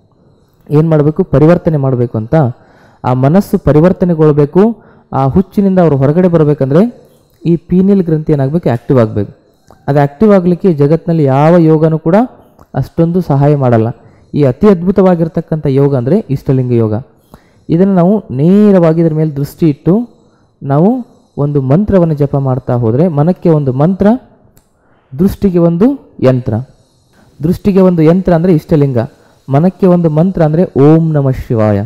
ಏನು ಮಾಡಬೇಕು ಪರಿವರ್ತನೆ ಮಾಡಬೇಕು ಅಂತ ಆ ಮನಸ್ಸು ಪರಿವರ್ತನೆಗೊಳ್ಬೇಕು ಆ ಹುಚ್ಚಿನಿಂದ ಅವರು ಹೊರಗಡೆ ಬರಬೇಕಂದ್ರೆ ಈ ಪೀನಿಯಲ್ ಗ್ರಂಥಿ ಏನಾಗಬೇಕು ಆ್ಯಕ್ಟಿವ್ ಆಗಬೇಕು ಅದು ಆ್ಯಕ್ಟಿವ್ ಆಗಲಿಕ್ಕೆ ಜಗತ್ತಿನಲ್ಲಿ ಯಾವ ಯೋಗನೂ ಕೂಡ ಅಷ್ಟೊಂದು ಸಹಾಯ ಮಾಡಲ್ಲ ಈ ಅತಿ ಅದ್ಭುತವಾಗಿರ್ತಕ್ಕಂಥ ಯೋಗ ಅಂದರೆ ಇಷ್ಟಲಿಂಗ ಯೋಗ ಇದನ್ನು ನಾವು ನೇರವಾಗಿ ಇದರ ಮೇಲೆ ದೃಷ್ಟಿ ಇಟ್ಟು ನಾವು ಒಂದು ಮಂತ್ರವನ್ನು ಜಪ ಮಾಡ್ತಾ ಹೋದರೆ ಮನಕ್ಕೆ ಒಂದು ಮಂತ್ರ ದೃಷ್ಟಿಗೆ ಒಂದು ಯಂತ್ರ ದೃಷ್ಟಿಗೆ ಒಂದು ಯಂತ್ರ ಅಂದರೆ ಇಷ್ಟಲಿಂಗ ಮನಕ್ಕೆ ಒಂದು ಮಂತ್ರ ಅಂದರೆ ಓಂ ನಮ ಶಿವಾಯ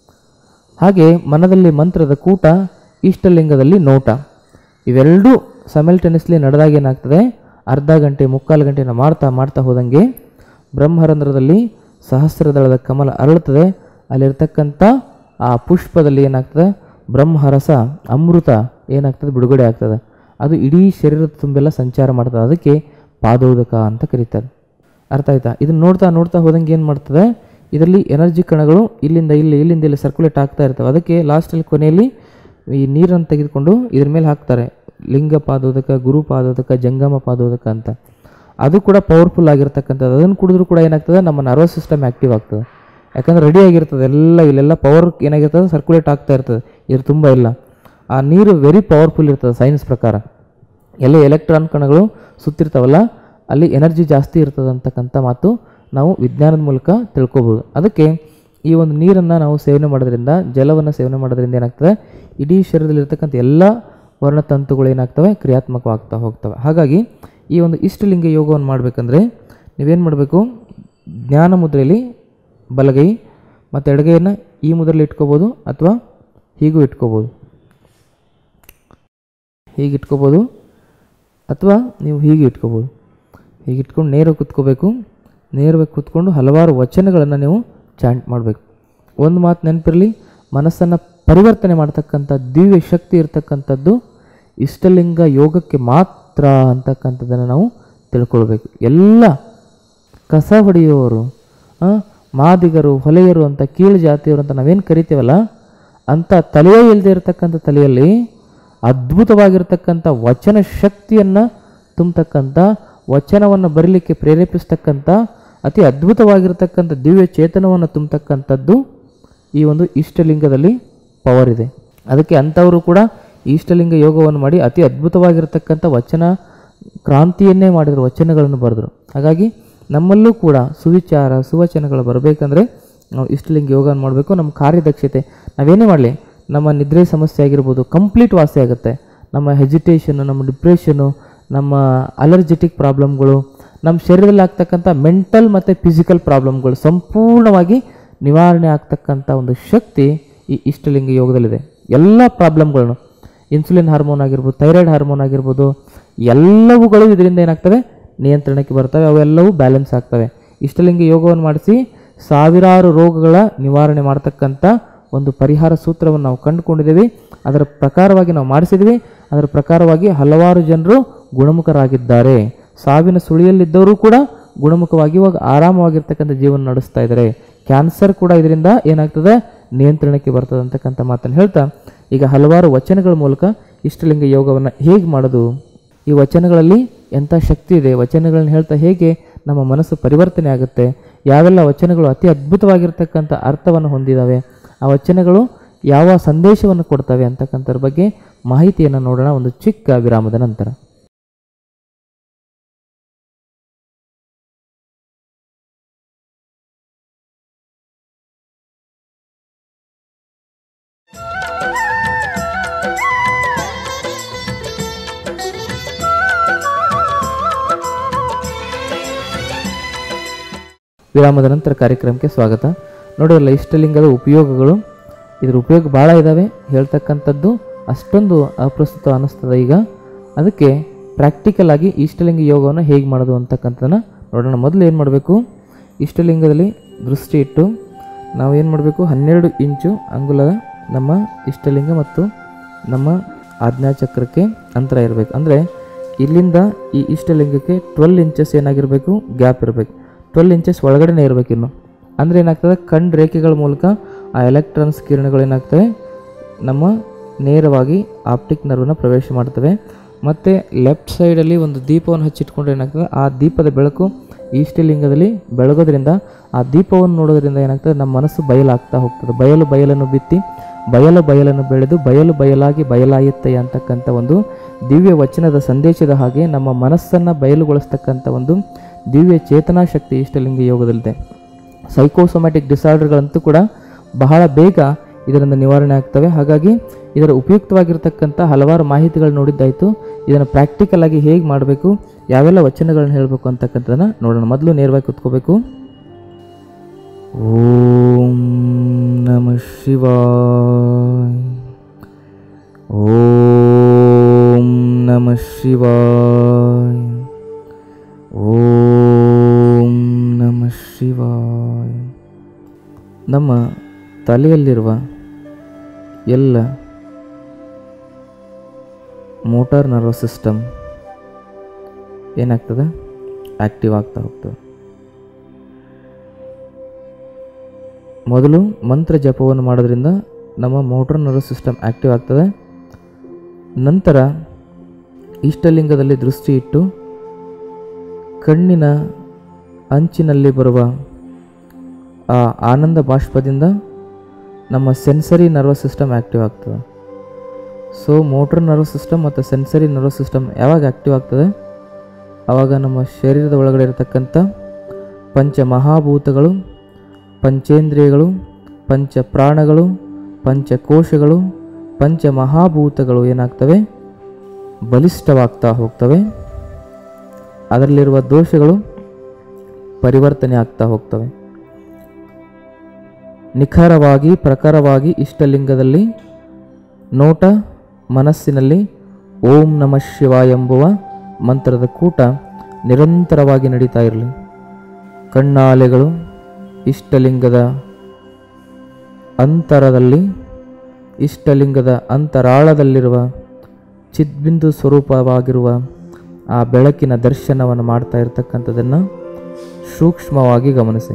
ಹಾಗೆ ಮನದಲ್ಲಿ ಮಂತ್ರದ ಕೂಟ ಇಷ್ಟಲಿಂಗದಲ್ಲಿ ನೋಟ ಇವೆರಡೂ ಸೈಮಲ್ಟೇನಿಯಸ್ಲಿ ನಡೆದಾಗ ಏನಾಗ್ತದೆ ಅರ್ಧ ಗಂಟೆ ಮುಕ್ಕಾಲು ಗಂಟೆ ನಾವು ಮಾಡ್ತಾ ಮಾಡ್ತಾ ಹೋದಂಗೆ ಬ್ರಹ್ಮರಂಧ್ರದಲ್ಲಿ ಸಹಸ್ರದಳದ ಕಮಲ ಅರಳುತ್ತದೆ ಅಲ್ಲಿರ್ತಕ್ಕಂಥ ಆ ಪುಷ್ಪದಲ್ಲಿ ಏನಾಗ್ತದೆ ಬ್ರಹ್ಮರಸ ಅಮೃತ ಏನಾಗ್ತದೆ ಬಿಡುಗಡೆ ಆಗ್ತದೆ ಅದು ಇಡೀ ಶರೀರದ ತುಂಬೆಲ್ಲ ಸಂಚಾರ ಮಾಡ್ತದೆ ಅದಕ್ಕೆ ಪಾದೋದಕ ಅಂತ ಕರೀತಾರೆ ಅರ್ಥ ಆಯ್ತಾ ಇದನ್ನ ನೋಡ್ತಾ ನೋಡ್ತಾ ಹೋದಂಗೆ ಏನು ಮಾಡ್ತದೆ ಇದರಲ್ಲಿ ಎನರ್ಜಿ ಕಣಗಳು ಇಲ್ಲಿಂದ ಇಲ್ಲಿ ಇಲ್ಲಿಂದ ಇಲ್ಲಿ ಸರ್ಕ್ಯುಲೇಟ್ ಆಗ್ತಾ ಇರ್ತವೆ ಅದಕ್ಕೆ ಲಾಸ್ಟಲ್ಲಿ ಕೊನೆಯಲ್ಲಿ ಈ ನೀರನ್ನು ತೆಗೆದುಕೊಂಡು ಇದ್ರ ಮೇಲೆ ಹಾಕ್ತಾರೆ ಲಿಂಗ ಪಾದೋದಕ ಗುರು ಪಾದೋದಕ ಜಂಗಮ ಪಾದೋದಕ ಅಂತ ಅದು ಕೂಡ ಪವರ್ಫುಲ್ ಆಗಿರ್ತಕ್ಕಂಥದ್ದು ಅದನ್ನು ಕುಡಿದ್ರೂ ಕೂಡ ಏನಾಗ್ತದೆ ನಮ್ಮ ನರ್ವಸ್ ಸಿಸ್ಟಮ್ ಆ್ಯಕ್ಟಿವ್ ಆಗ್ತದೆ ಯಾಕಂದ್ರೆ ರೆಡಿ ಆಗಿರ್ತದೆ ಎಲ್ಲ ಇಲ್ಲೆಲ್ಲ ಪವರ್ ಏನಾಗಿರ್ತದೆ ಸರ್ಕ್ಯುಲೇಟ್ ಆಗ್ತಾ ಇರ್ತದೆ ಇದು ತುಂಬ ಇಲ್ಲ ಆ ನೀರು ವೆರಿ ಪವರ್ಫುಲ್ ಇರ್ತದೆ ಸೈನ್ಸ್ ಪ್ರಕಾರ ಎಲ್ಲ ಎಲೆಕ್ಟ್ರಾನ್ ಕಣಗಳು ಸುತ್ತಿರ್ತಾವಲ್ಲ ಅಲ್ಲಿ ಎನರ್ಜಿ ಜಾಸ್ತಿ ಇರ್ತದೆ ಅಂತಕ್ಕಂಥ ಮಾತು ನಾವು ವಿಜ್ಞಾನದ ಮೂಲಕ ತಿಳ್ಕೊಬೋದು ಅದಕ್ಕೆ ಈ ಒಂದು ನೀರನ್ನು ನಾವು ಸೇವನೆ ಮಾಡೋದ್ರಿಂದ ಜಲವನ್ನು ಸೇವನೆ ಮಾಡೋದ್ರಿಂದ ಏನಾಗ್ತದೆ ಇಡೀ ಶರೀರದಲ್ಲಿರ್ತಕ್ಕಂಥ ಎಲ್ಲ ವರ್ಣತಂತುಗಳು ಏನಾಗ್ತವೆ ಕ್ರಿಯಾತ್ಮಕವಾಗ್ತಾ ಹೋಗ್ತವೆ ಹಾಗಾಗಿ ಈ ಒಂದು ಇಷ್ಟಲಿಂಗ ಯೋಗವನ್ನು ಮಾಡಬೇಕಂದ್ರೆ ನೀವೇನು ಮಾಡಬೇಕು ಜ್ಞಾನ ಮುದ್ರೆಯಲ್ಲಿ ಬಲಗೈ ಮತ್ತು ಎಡಗೈಯನ್ನು ಈ ಮುದ್ರೆಯಲ್ಲಿ ಇಟ್ಕೋಬೋದು ಅಥವಾ ಹೀಗೂ ಇಟ್ಕೋಬೋದು ಹೀಗೆ ಇಟ್ಕೋಬೋದು ಅಥವಾ ನೀವು ಹೀಗೆ ಇಟ್ಕೋಬೋದು ಹೀಗೆ ಇಟ್ಕೊಂಡು ನೇರವಾಗಿ ಕುತ್ಕೋಬೇಕು ನೇರವಾಗಿ ಕುತ್ಕೊಂಡು ಹಲವಾರು ವಚನಗಳನ್ನು ನೀವು ಚಾಂಟ್ ಮಾಡಬೇಕು ಒಂದು ಮಾತು ನೆನಪಿರಲಿ ಮನಸ್ಸನ್ನು ಪರಿವರ್ತನೆ ಮಾಡ್ತಕ್ಕಂಥ ದಿವ್ಯ ಶಕ್ತಿ ಇರತಕ್ಕಂಥದ್ದು ಇಷ್ಟಲಿಂಗ ಯೋಗಕ್ಕೆ ಮಾತ್ರ ಅಂತಕ್ಕಂಥದ್ದನ್ನು ನಾವು ತಿಳ್ಕೊಳ್ಬೇಕು ಎಲ್ಲ ಕಸ ಹೊಡೆಯುವವರು ಆ, ಮಾದಿಗರು ಹೊಲೆಯರು ಅಂತ ಕೀಳು ಜಾತಿಯವರು ಅಂತ ನಾವೇನು ಕರಿತೀವಲ್ಲ ಅಂಥ ತಲೆಯೇ ಇಲ್ಲದೆ ಇರತಕ್ಕಂಥ ತಲೆಯಲ್ಲಿ ಅದ್ಭುತವಾಗಿರ್ತಕ್ಕಂಥ ವಚನ ಶಕ್ತಿಯನ್ನು ತುಂಬತಕ್ಕಂಥ ವಚನವನ್ನು ಬರೀಲಿಕ್ಕೆ ಪ್ರೇರೇಪಿಸ್ತಕ್ಕಂಥ ಅತಿ ಅದ್ಭುತವಾಗಿರ್ತಕ್ಕಂಥ ದಿವ್ಯ ಚೇತನವನ್ನು ತುಂಬತಕ್ಕಂಥದ್ದು ಈ ಒಂದು ಇಷ್ಟಲಿಂಗದಲ್ಲಿ ಪವರ್ ಇದೆ ಅದಕ್ಕೆ ಅಂಥವರು ಕೂಡ ಇಷ್ಟಲಿಂಗ ಯೋಗವನ್ನು ಮಾಡಿ ಅತಿ ಅದ್ಭುತವಾಗಿರ್ತಕ್ಕಂಥ ವಚನ ಕ್ರಾಂತಿಯನ್ನೇ ಮಾಡಿದರು ವಚನಗಳನ್ನು ಬರೆದರು ಹಾಗಾಗಿ ನಮ್ಮಲ್ಲೂ ಕೂಡ ಸುವಿಚಾರ ಸುವಚನಗಳು ಬರಬೇಕಂದ್ರೆ ನಾವು ಇಷ್ಟಲಿಂಗ ಯೋಗವನ್ನು ಮಾಡಬೇಕು ನಮ್ಮ ಕಾರ್ಯದಕ್ಷತೆ ನಾವೇನೇ ಮಾಡಲಿ ನಮ್ಮ ನಿದ್ರೆ ಸಮಸ್ಯೆ ಆಗಿರ್ಬೋದು ಕಂಪ್ಲೀಟ್ ವಾಸಿ ಆಗುತ್ತೆ ನಮ್ಮ ಹೆಜಿಟೇಷನು ನಮ್ಮ ಡಿಪ್ರೆಷನು ನಮ್ಮ ಅಲರ್ಜೆಟಿಕ್ ಪ್ರಾಬ್ಲಮ್ಗಳು ನಮ್ಮ ಶರೀರದಲ್ಲಿ ಆಗ್ತಕ್ಕಂಥ ಮೆಂಟಲ್ ಮತ್ತು ಫಿಸಿಕಲ್ ಪ್ರಾಬ್ಲಮ್ಗಳು ಸಂಪೂರ್ಣವಾಗಿ ನಿವಾರಣೆ ಆಗ್ತಕ್ಕಂಥ ಒಂದು ಶಕ್ತಿ ಈ ಇಷ್ಟಲಿಂಗ ಯೋಗದಲ್ಲಿದೆ ಎಲ್ಲ ಪ್ರಾಬ್ಲಮ್ಗಳನ್ನು ಇನ್ಸುಲಿನ್ ಹಾರ್ಮೋನ್ ಆಗಿರ್ಬೋದು ಥೈರಾಯ್ಡ್ ಹಾರ್ಮೋನ್ ಆಗಿರ್ಬೋದು ಎಲ್ಲವುಗಳು ಇದರಿಂದ ಏನಾಗ್ತವೆ ನಿಯಂತ್ರಣಕ್ಕೆ ಬರ್ತವೆ ಅವೆಲ್ಲವೂ ಬ್ಯಾಲೆನ್ಸ್ ಆಗ್ತವೆ ಇಷ್ಟಲಿಂಗ ಯೋಗವನ್ನು ಮಾಡಿಸಿ ಸಾವಿರಾರು ರೋಗಗಳ ನಿವಾರಣೆ ಮಾಡ್ತಕ್ಕಂಥ ಒಂದು ಪರಿಹಾರ ಸೂತ್ರವನ್ನು ನಾವು ಕಂಡುಕೊಂಡಿದ್ದೀವಿ ಅದರ ಪ್ರಕಾರವಾಗಿ ನಾವು ಮಾಡಿಸಿದ್ವಿ ಅದರ ಪ್ರಕಾರವಾಗಿ ಹಲವಾರು ಜನರು ಗುಣಮುಖರಾಗಿದ್ದಾರೆ ಸಾವಿನ ಸುಳಿಯಲ್ಲಿದ್ದವರು ಕೂಡ ಗುಣಮುಖವಾಗಿ ಇವಾಗ ಆರಾಮವಾಗಿರ್ತಕ್ಕಂಥ ಜೀವನ ನಡೆಸ್ತಾ ಇದ್ದಾರೆ ಕ್ಯಾನ್ಸರ್ ಕೂಡ ಇದರಿಂದ ಏನಾಗ್ತದೆ ನಿಯಂತ್ರಣಕ್ಕೆ ಬರ್ತದೆ ಅಂತಕ್ಕಂಥ ಮಾತನ್ನು ಹೇಳ್ತಾ ಈಗ ಹಲವಾರು ವಚನಗಳ ಮೂಲಕ ಇಷ್ಟಲಿಂಗ ಯೋಗವನ್ನು ಹೇಗೆ ಮಾಡೋದು ಈ ವಚನಗಳಲ್ಲಿ ಎಂಥ ಶಕ್ತಿ ಇದೆ ವಚನಗಳನ್ನ ಹೇಳ್ತಾ ಹೇಗೆ ನಮ್ಮ ಮನಸ್ಸು ಪರಿವರ್ತನೆ ಆಗುತ್ತೆ ಯಾವೆಲ್ಲ ವಚನಗಳು ಅತಿ ಅದ್ಭುತವಾಗಿರ್ತಕ್ಕಂಥ ಅರ್ಥವನ್ನು ಹೊಂದಿದ್ದಾವೆ ಆ ವಚನಗಳು ಯಾವ ಸಂದೇಶವನ್ನು ಕೊಡ್ತವೆ ಅಂತಕ್ಕಂಥದ್ರ ಬಗ್ಗೆ ಮಾಹಿತಿಯನ್ನು ನೋಡೋಣ ಒಂದು ಚಿಕ್ಕ ವಿರಾಮದ ನಂತರ ವಿರಾಮದ ನಂತರ ಕಾರ್ಯಕ್ರಮಕ್ಕೆ ಸ್ವಾಗತ ನೋಡಿರಲ್ಲ ಇಷ್ಟಲಿಂಗದ ಉಪಯೋಗಗಳು ಇದ್ರ ಉಪಯೋಗ ಭಾಳ ಇದ್ದಾವೆ ಹೇಳ್ತಕ್ಕಂಥದ್ದು ಅಷ್ಟೊಂದು ಅಪ್ರಸ್ತುತ ಅನ್ನಿಸ್ತದೆ ಈಗ ಅದಕ್ಕೆ ಪ್ರಾಕ್ಟಿಕಲ್ ಆಗಿ ಇಷ್ಟಲಿಂಗ ಯೋಗವನ್ನು ಹೇಗೆ ಮಾಡೋದು ಅಂತಕ್ಕಂಥದ್ದನ್ನ ನೋಡೋಣ ಮೊದಲು ಏನು ಮಾಡಬೇಕು ಇಷ್ಟಲಿಂಗದಲ್ಲಿ ದೃಷ್ಟಿ ಇಟ್ಟು ನಾವು ಏನು ಮಾಡಬೇಕು ಹನ್ನೆರಡು ಇಂಚು ಅಂಗುಲದ ನಮ್ಮ ಇಷ್ಟಲಿಂಗ ಮತ್ತು ನಮ್ಮ ಆಜ್ಞಾಚಕ್ರಕ್ಕೆ ಅಂತರ ಇರಬೇಕು ಅಂದರೆ ಇಲ್ಲಿಂದ ಈ ಇಷ್ಟಲಿಂಗಕ್ಕೆ ಟ್ವೆಲ್ ಇಂಚಸ್ ಏನಾಗಿರಬೇಕು ಗ್ಯಾಪ್ ಇರಬೇಕು ಟ್ವೆಲ್ ಇಂಚಸ್ ಒಳಗಡೆನೇ ಇರಬೇಕು ಇನ್ನು ಅಂದರೆ ಏನಾಗ್ತದೆ ಕಣ್ಣು ರೇಖೆಗಳ ಮೂಲಕ ಆ ಎಲೆಕ್ಟ್ರಾನ್ಸ್ ಕಿರಣಗಳು ಏನಾಗ್ತವೆ ನಮ್ಮ ನೇರವಾಗಿ ಆಪ್ಟಿಕ್ ನರ್ವನ್ನ ಪ್ರವೇಶ ಮಾಡ್ತವೆ ಮತ್ತು ಲೆಫ್ಟ್ ಸೈಡಲ್ಲಿ ಒಂದು ದೀಪವನ್ನು ಹಚ್ಚಿಟ್ಕೊಂಡ್ರೆ ಏನಾಗ್ತದೆ ಆ ದೀಪದ ಬೆಳಕು ಈಷ್ಟಲಿಂಗದಲ್ಲಿ ಬೆಳಗೋದ್ರಿಂದ ಆ ದೀಪವನ್ನು ನೋಡೋದ್ರಿಂದ ಏನಾಗ್ತದೆ ನಮ್ಮ ಮನಸ್ಸು ಬಯಲಾಗ್ತಾ ಹೋಗ್ತದೆ ಬಯಲು ಬಯಲನ್ನು ಬಿತ್ತಿ ಬಯಲು ಬಯಲನ್ನು ಬೆಳೆದು ಬಯಲು ಬಯಲಾಗಿ ಬಯಲಾಯುತ್ತೆ ಅಂತಕ್ಕಂಥ ಒಂದು ದಿವ್ಯ ವಚನದ ಸಂದೇಶದ ಹಾಗೆ ನಮ್ಮ ಮನಸ್ಸನ್ನು ಬಯಲುಗೊಳಿಸ್ತಕ್ಕಂಥ ಒಂದು ದಿವ್ಯ ಚೇತನಾ ಶಕ್ತಿ ಇಷ್ಟಲಿಂಗ ಯೋಗದಲ್ಲಿದೆ ಸೈಕೋಸೊಮ್ಯಾಟಿಕ್ ಡಿಸಾರ್ಡರ್ಗಳಂತೂ ಕೂಡ ಬಹಳ ಬೇಗ ಇದರಿಂದ ನಿವಾರಣೆ ಆಗ್ತವೆ ಹಾಗಾಗಿ ಇದರ ಉಪಯುಕ್ತವಾಗಿರ್ತಕ್ಕಂಥ ಹಲವಾರು ಮಾಹಿತಿಗಳು ನೋಡಿದ್ದಾಯಿತು ಇದನ್ನು ಪ್ರಾಕ್ಟಿಕಲ್ ಆಗಿ ಹೇಗೆ ಮಾಡಬೇಕು ಯಾವೆಲ್ಲ ವಚನಗಳನ್ನ ಹೇಳಬೇಕು ಅಂತಕ್ಕಂಥದ್ದನ್ನು ನೋಡೋಣ ಮೊದಲು ನೇರವಾಗಿ ಕುತ್ಕೋಬೇಕು ಓಂ ನಮ ಶಿವಾಯ ಓಂ ನಮ ಶಿವಾಯ ಓಂ ನಮ ಶಿವಾಯ ನಮ್ಮ ತಲೆಯಲ್ಲಿರುವ ಎಲ್ಲ ಮೋಟಾರ್ ನರ್ವಸ್ ಸಿಸ್ಟಮ್ ಏನಾಗ್ತದೆ ಆ್ಯಕ್ಟಿವ್ ಆಗ್ತಾ ಹೋಗ್ತದೆ ಮೊದಲು ಮಂತ್ರ ಜಪವನ್ನು ಮಾಡೋದ್ರಿಂದ ನಮ್ಮ ಮೋಟಾರ್ ನರ್ವಸ್ ಸಿಸ್ಟಮ್ ಆ್ಯಕ್ಟಿವ್ ಆಗ್ತದೆ ನಂತರ ಇಷ್ಟಲಿಂಗದಲ್ಲಿ ದೃಷ್ಟಿ ಇಟ್ಟು ಕಣ್ಣಿನ ಅಂಚಿನಲ್ಲಿ ಬರುವ ಆ ಆನಂದ ಬಾಷ್ಪದಿಂದ ನಮ್ಮ ಸೆನ್ಸರಿ ನರ್ವಸ್ ಸಿಸ್ಟಮ್ ಆ್ಯಕ್ಟಿವ್ ಆಗ್ತದೆ ಸೊ ಮೋಟ್ರ್ ನರ್ವಸ್ ಸಿಸ್ಟಮ್ ಮತ್ತು ಸೆನ್ಸರಿ ನರ್ವಸ್ ಸಿಸ್ಟಮ್ ಯಾವಾಗ ಆ್ಯಕ್ಟಿವ್ ಆಗ್ತದೆ ಆವಾಗ ನಮ್ಮ ಶರೀರದ ಒಳಗಡೆ ಇರತಕ್ಕಂಥ ಪಂಚ ಮಹಾಭೂತಗಳು ಪಂಚೇಂದ್ರಿಯಗಳು ಪಂಚ ಪ್ರಾಣಗಳು ಪಂಚಕೋಶಗಳು ಪಂಚ ಮಹಾಭೂತಗಳು ಏನಾಗ್ತವೆ ಬಲಿಷ್ಠವಾಗ್ತಾ ಹೋಗ್ತವೆ ಅದರಲ್ಲಿರುವ ದೋಷಗಳು ಪರಿವರ್ತನೆ ಆಗ್ತಾ ಹೋಗ್ತವೆ ನಿಖರವಾಗಿ ಪ್ರಖರವಾಗಿ ಇಷ್ಟಲಿಂಗದಲ್ಲಿ ನೋಟ ಮನಸ್ಸಿನಲ್ಲಿ ಓಂ ನಮಃ ಶಿವ ಎಂಬುವ ಮಂತ್ರದ ಕೂಟ ನಿರಂತರವಾಗಿ ನಡೀತಾ ಇರಲಿ ಕಣ್ಣಾಲೆಗಳು ಇಷ್ಟಲಿಂಗದ ಅಂತರದಲ್ಲಿ ಇಷ್ಟಲಿಂಗದ ಅಂತರಾಳದಲ್ಲಿರುವ ಚಿದ್ಬಿಂದು ಸ್ವರೂಪವಾಗಿರುವ ಆ ಬೆಳಕಿನ ದರ್ಶನವನ್ನು ಮಾಡ್ತಾ ಇರತಕ್ಕಂಥದ್ದನ್ನು ಸೂಕ್ಷ್ಮವಾಗಿ ಗಮನಿಸಿ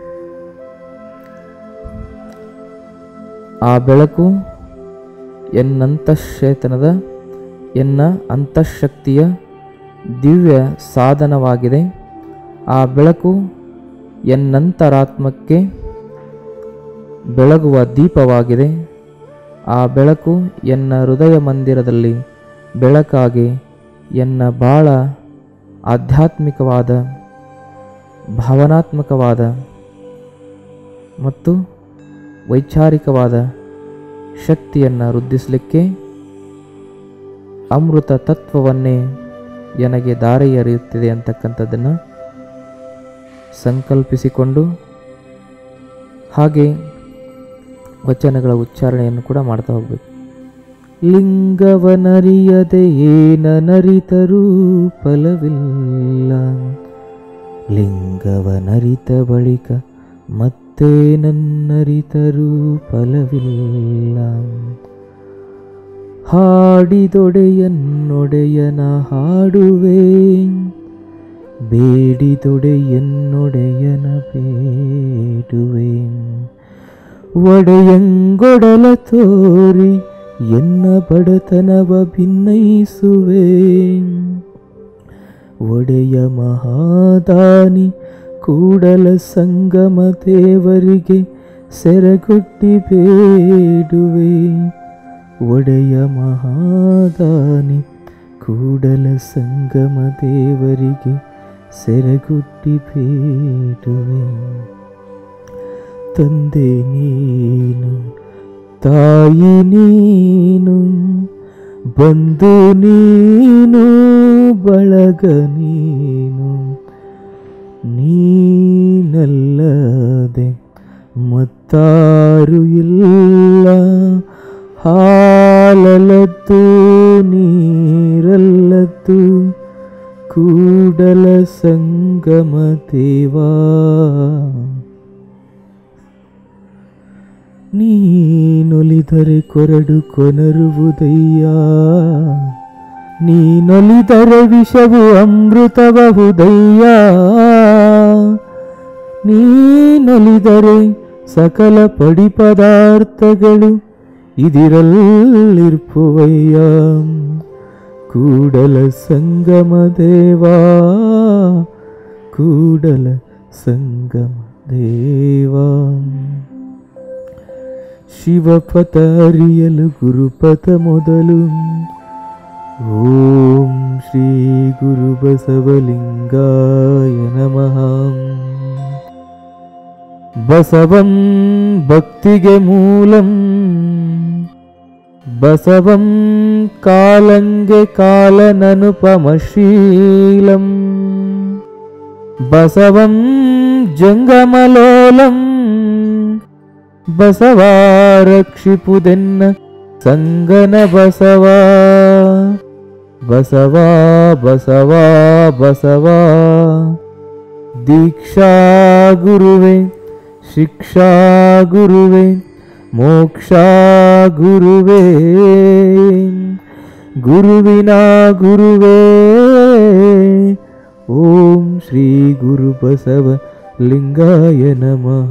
ಆ ಬೆಳಕು ಎನ್ನಂತಶ್ಚೇತನದ ಎನ್ನ ಅಂತಃಶಕ್ತಿಯ ದಿವ್ಯ ಸಾಧನವಾಗಿದೆ ಆ ಬೆಳಕು ಎನ್ನಂತರಾತ್ಮಕ್ಕೆ ಬೆಳಗುವ ದೀಪವಾಗಿದೆ ಆ ಬೆಳಕು ಎನ್ನ ಹೃದಯ ಮಂದಿರದಲ್ಲಿ ಬೆಳಕಾಗಿ ಎನ್ನ ಬಾಳ ಆಧ್ಯಾತ್ಮಿಕವಾದ ಭಾವನಾತ್ಮಕವಾದ ಮತ್ತು ವೈಚಾರಿಕವಾದ ಶಕ್ತಿಯನ್ನು ವೃದ್ಧಿಸಲಿಕ್ಕೆ ಅಮೃತ ತತ್ವವನ್ನೇ ನನಗೆ ದಾರಿ ಎರೆಯುತ್ತಿದೆ ಅಂತಕ್ಕಂಥದ್ದನ್ನು ಸಂಕಲ್ಪಿಸಿಕೊಂಡು ಹಾಗೆ ವಚನಗಳ ಉಚ್ಚಾರಣೆಯನ್ನು ಕೂಡ ಮಾಡ್ತಾ ಹೋಗ್ಬೇಕು ಲಿಂಗವನರಿಯದೆ ಏನನರಿತರೂ ಫಲವಿಲ್ಲ ಲಿಂಗವನರಿತ ಬಳಿಕ ಮತ್ತೆ ನನ್ನರಿತರೂ ಫಲವಿಲ್ಲ ಹಾಡಿದೊಡೆಯನ್ನೊಡೆಯನ ಹಾಡುವೆ ಬೇಡಿದೊಡೆಯನ್ನೊಡೆಯನ ಬೇಡುವೆ ಒಡೆಯಂಗೊಡಲ ತೋರಿ ಎನ್ನ ಬಡತನವ ಭಿನ್ನಯಿಸುವೆ ಒಡೆಯ ಮಹಾದಾನಿ ಕೂಡಲ ಸಂಗಮ ದೇವರಿಗೆ ಸೆರಗೊಟ್ಟಿ ಬೇಡುವೆ ಒಡೆಯ ಮಹಾದಾನಿ ಕೂಡಲ ಸಂಗಮ ದೇವರಿಗೆ ಸೆರಗುಟ್ಟಿ ಬೇಡುವೆ ತಂದೆ ನೀನು ತಾಯಿ ನೀನು ಬಂಧು ನೀನು ಬಳಗ ನೀನು ನೀನಲ್ಲದೆ ಮತ್ತಾರು ಇಲ್ಲ ಹಾಲಲದ್ದು ನೀರಲ್ಲದ್ದು ಕೂಡಲ ಸಂಗಮ ದೇವಾ ನೀನೊಲಿದರೆ ಕೊರಡು ಕೊನರುವುದಯ್ಯ ನೀನೊಲಿದರೆ ವಿಷವು ಅಮೃತಬಹುದಯ್ಯ ನೀನೊಲಿದರೆ ಸಕಲ ಪಡಿ ಪದಾರ್ಥಗಳು ಇದಿರಲ್ಲಿರ್ಪುವಯ್ಯ ಕೂಡಲ ಸಂಗಮ ದೇವಾ ಕೂಡಲ ಸಂಗಮ ದೇವಾ ಶಿವಪಥ ಅರಿಯಲು ಗುರುಪಥ ಮೊದಲು ಓಂ ಶ್ರೀ ಗುರು ಬಸವಲಿಂಗಾಯ ನಮಃ ಬಸವಂ ಭಕ್ತಿಗೆ ಮೂಲಂ ಬಸವಂ ಕಾಲಂಗೆ ಕಾಲನನುಪಮಶೀಲಂ ಬಸವಂ ಜಂಗಮಲೋಲಂ ಬಸವಾರಕ್ಷಿಪುದೆನ್ನ ಸಂಗನ ಬಸವಾ ಬಸವಾ ಬಸವಾ ಬಸವಾ ದೀಕ್ಷಾ ಗುರುವೆ ಶಿಕ್ಷಾ ಗುರುವೆ ಮೋಕ್ಷ ಗುರುವೇ ಗುರುವಿನ ಗುರುವೇ ಓಂ ಶ್ರೀ ಗುರು ಬಸವ ಲಿಂಗಾಯ ನಮಃ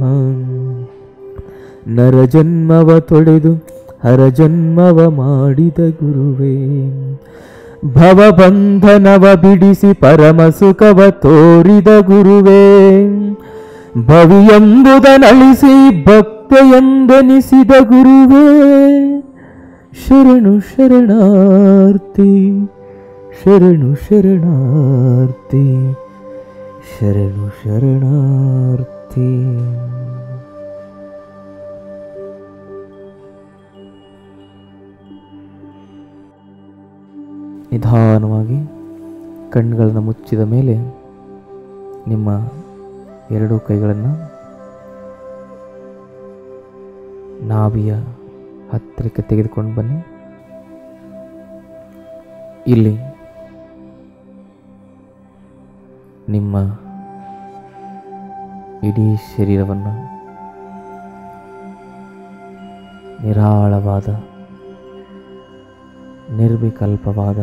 ನರಜನ್ಮವ ತೊಳೆದು ಹರಜನ್ಮವ ಮಾಡಿದ ಗುರುವೇ ಭವಬಂಧನವ ಬಿಡಿಸಿ ಪರಮ ಸುಖವ ತೋರಿದ ಗುರುವೇ ಭವಿಯೆಂಬುದನಳಿಸಿ ಭಕ್ತೆಯೆಂದೆನಿಸಿದ ಗುರುವೇ ಶರಣು ಶರಣಾರ್ಥಿ ಶರಣು ಶರಣಾರ್ಥಿ ಶರಣು ಶರಣಾರ್ಥಿ ನಿಧಾನವಾಗಿ ಕಣ್ಣುಗಳನ್ನು ಮುಚ್ಚಿದ ಮೇಲೆ ನಿಮ್ಮ ಎರಡೂ ಕೈಗಳನ್ನು ನಾಭಿಯ ಹತ್ತಿರಕ್ಕೆ ತೆಗೆದುಕೊಂಡು ಬನ್ನಿ ಇಲ್ಲಿ ನಿಮ್ಮ ಇಡೀ ಶರೀರವನ್ನು ನಿರಾಳವಾದ ನಿರ್ವಿಕಲ್ಪವಾದ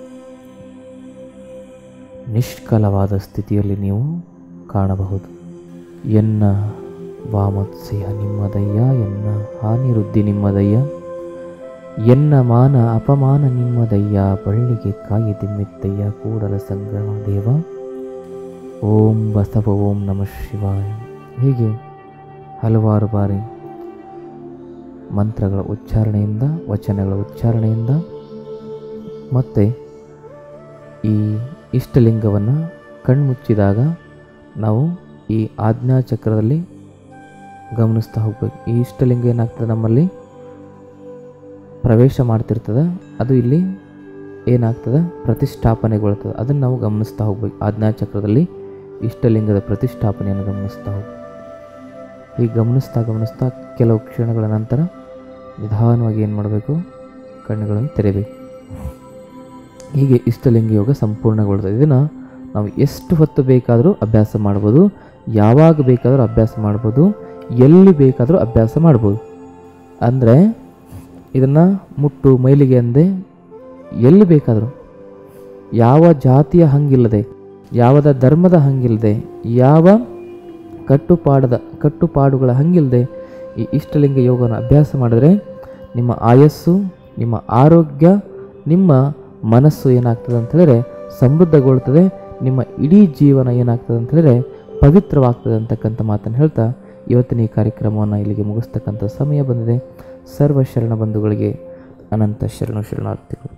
ನಿಷ್ಕಲವಾದ ಸ್ಥಿತಿಯಲ್ಲಿ ನೀವು ಕಾಣಬಹುದು ಎನ್ನ ವಾಮತ್ಸ್ಯ ನಿಮ್ಮದಯ್ಯ ಎನ್ನ ಹಾನಿವೃದ್ಧಿ ನಿಮ್ಮದಯ್ಯ ಎನ್ನ ಮಾನ ಅಪಮಾನ ನಿಮ್ಮದಯ್ಯ ಬಳ್ಳಿಗೆ ಕಾಯಿ ದಿಮ್ಮಿದ್ದಯ್ಯ ಕೂಡಲ ಸಂಗ್ರಮ ದೇವ ಓಂ ಬಸವ ಓಂ ನಮಃ ಶಿವಾಯ ಹೀಗೆ ಹಲವಾರು ಬಾರಿ ಮಂತ್ರಗಳ ಉಚ್ಚಾರಣೆಯಿಂದ ವಚನಗಳ ಉಚ್ಚಾರಣೆಯಿಂದ ಮತ್ತು ಈ ಇಷ್ಟಲಿಂಗವನ್ನು ಕಣ್ಮುಚ್ಚಿದಾಗ ನಾವು ಈ ಆಜ್ಞಾಚಕ್ರದಲ್ಲಿ ಗಮನಿಸ್ತಾ ಹೋಗ್ಬೇಕು ಈ ಇಷ್ಟಲಿಂಗ ಏನಾಗ್ತದೆ ನಮ್ಮಲ್ಲಿ ಪ್ರವೇಶ ಮಾಡ್ತಿರ್ತದೆ ಅದು ಇಲ್ಲಿ ಏನಾಗ್ತದೆ ಪ್ರತಿಷ್ಠಾಪನೆಗೊಳ್ತದೆ ಅದನ್ನು ನಾವು ಗಮನಿಸ್ತಾ ಹೋಗ್ಬೇಕು ಆಜ್ಞಾಚಕ್ರದಲ್ಲಿ ಇಷ್ಟಲಿಂಗದ ಪ್ರತಿಷ್ಠಾಪನೆಯನ್ನು ಗಮನಿಸ್ತಾ ಹೋಗ್ಬೇಕು ಹೀಗೆ ಗಮನಿಸ್ತಾ ಗಮನಿಸ್ತಾ ಕೆಲವು ಕ್ಷಣಗಳ ನಂತರ ನಿಧಾನವಾಗಿ ಏನು ಮಾಡಬೇಕು ಕಣ್ಣುಗಳನ್ನು ತೆರೆಯಬೇಕು ಹೀಗೆ ಇಷ್ಟಲಿಂಗ ಯೋಗ ಸಂಪೂರ್ಣಗೊಳ್ತದೆ ಇದನ್ನು ನಾವು ಎಷ್ಟು ಹೊತ್ತು ಬೇಕಾದರೂ ಅಭ್ಯಾಸ ಮಾಡ್ಬೋದು ಯಾವಾಗ ಬೇಕಾದರೂ ಅಭ್ಯಾಸ ಮಾಡ್ಬೋದು ಎಲ್ಲಿ ಬೇಕಾದರೂ ಅಭ್ಯಾಸ ಮಾಡ್ಬೋದು ಅಂದರೆ ಇದನ್ನು ಮುಟ್ಟು ಮೈಲಿಗೆ ಅಂದೆ ಎಲ್ಲಿ ಬೇಕಾದರೂ ಯಾವ ಜಾತಿಯ ಹಂಗಿಲ್ಲದೆ ಯಾವದ ಧರ್ಮದ ಹಂಗಿಲ್ಲದೆ ಯಾವ ಕಟ್ಟುಪಾಡದ ಕಟ್ಟುಪಾಡುಗಳ ಹಂಗಿಲ್ಲದೆ ಈ ಇಷ್ಟಲಿಂಗ ಯೋಗವನ್ನು ಅಭ್ಯಾಸ ಮಾಡಿದ್ರೆ ನಿಮ್ಮ ಆಯಸ್ಸು ನಿಮ್ಮ ಆರೋಗ್ಯ ನಿಮ್ಮ ಮನಸ್ಸು ಏನಾಗ್ತದೆ ಅಂತ ಹೇಳಿದ್ರೆ ಸಮೃದ್ಧಗೊಳ್ತದೆ ನಿಮ್ಮ ಇಡೀ ಜೀವನ ಏನಾಗ್ತದೆ ಅಂತ ಹೇಳಿದ್ರೆ ಪವಿತ್ರವಾಗ್ತದೆ ಅಂತಕ್ಕಂಥ ಮಾತನ್ನು ಹೇಳ್ತಾ ಇವತ್ತಿನ ಈ ಕಾರ್ಯಕ್ರಮವನ್ನು ಇಲ್ಲಿಗೆ ಮುಗಿಸ್ತಕ್ಕಂಥ ಸಮಯ ಬಂದಿದೆ ಸರ್ವ ಶರಣ ಬಂಧುಗಳಿಗೆ ಅನಂತ ಶರಣು ಶರಣಾರ್ಥಿಗಳು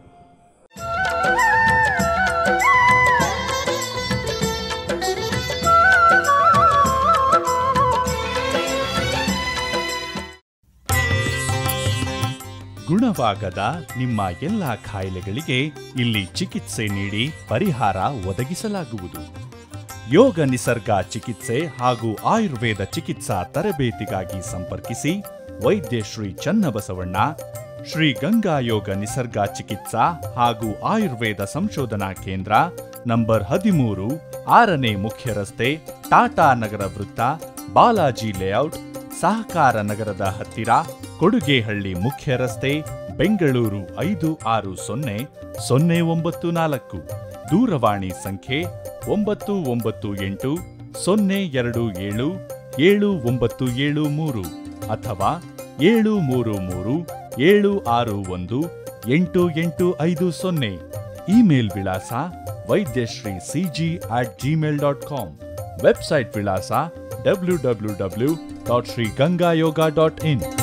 ಗುಣವಾಗದ ನಿಮ್ಮ ಎಲ್ಲ ಕಾಯಿಲೆಗಳಿಗೆ ಇಲ್ಲಿ ಚಿಕಿತ್ಸೆ ನೀಡಿ ಪರಿಹಾರ ಒದಗಿಸಲಾಗುವುದು ಯೋಗ ನಿಸರ್ಗ ಚಿಕಿತ್ಸೆ ಹಾಗೂ ಆಯುರ್ವೇದ ಚಿಕಿತ್ಸಾ ತರಬೇತಿಗಾಗಿ ಸಂಪರ್ಕಿಸಿ ವೈದ್ಯ ಶ್ರೀ ಚನ್ನಬಸವಣ್ಣ ಶ್ರೀ ಗಂಗಾ ಯೋಗ ನಿಸರ್ಗ ಚಿಕಿತ್ಸಾ ಹಾಗೂ ಆಯುರ್ವೇದ ಸಂಶೋಧನಾ ಕೇಂದ್ರ ನಂಬರ್ ಹದಿಮೂರು ಆರನೇ ಮುಖ್ಯ ರಸ್ತೆ ಟಾಟಾ ನಗರ ವೃತ್ತ ಬಾಲಾಜಿ ಲೇಔಟ್ ಸಹಕಾರ ನಗರದ ಹತ್ತಿರ ಕೊಡುಗೆಹಳ್ಳಿ ಮುಖ್ಯ ರಸ್ತೆ ಬೆಂಗಳೂರು ಐದು ಆರು ಸೊನ್ನೆ ಸೊನ್ನೆ ಒಂಬತ್ತು ನಾಲ್ಕು ದೂರವಾಣಿ ಸಂಖ್ಯೆ ಒಂಬತ್ತು ಒಂಬತ್ತು ಎಂಟು ಸೊನ್ನೆ ಎರಡು ಏಳು ಏಳು ಒಂಬತ್ತು ಏಳು ಮೂರು ಅಥವಾ ಏಳು ಮೂರು ಮೂರು ಏಳು ಆರು ಒಂದು ಎಂಟು ಎಂಟು ಐದು ಸೊನ್ನೆ ಇಮೇಲ್ ವಿಳಾಸ Vaidyashree CG at Gmail dot com website ವಿಳಾಸ W W W dot Shri Ganga Yoga dot ಇನ್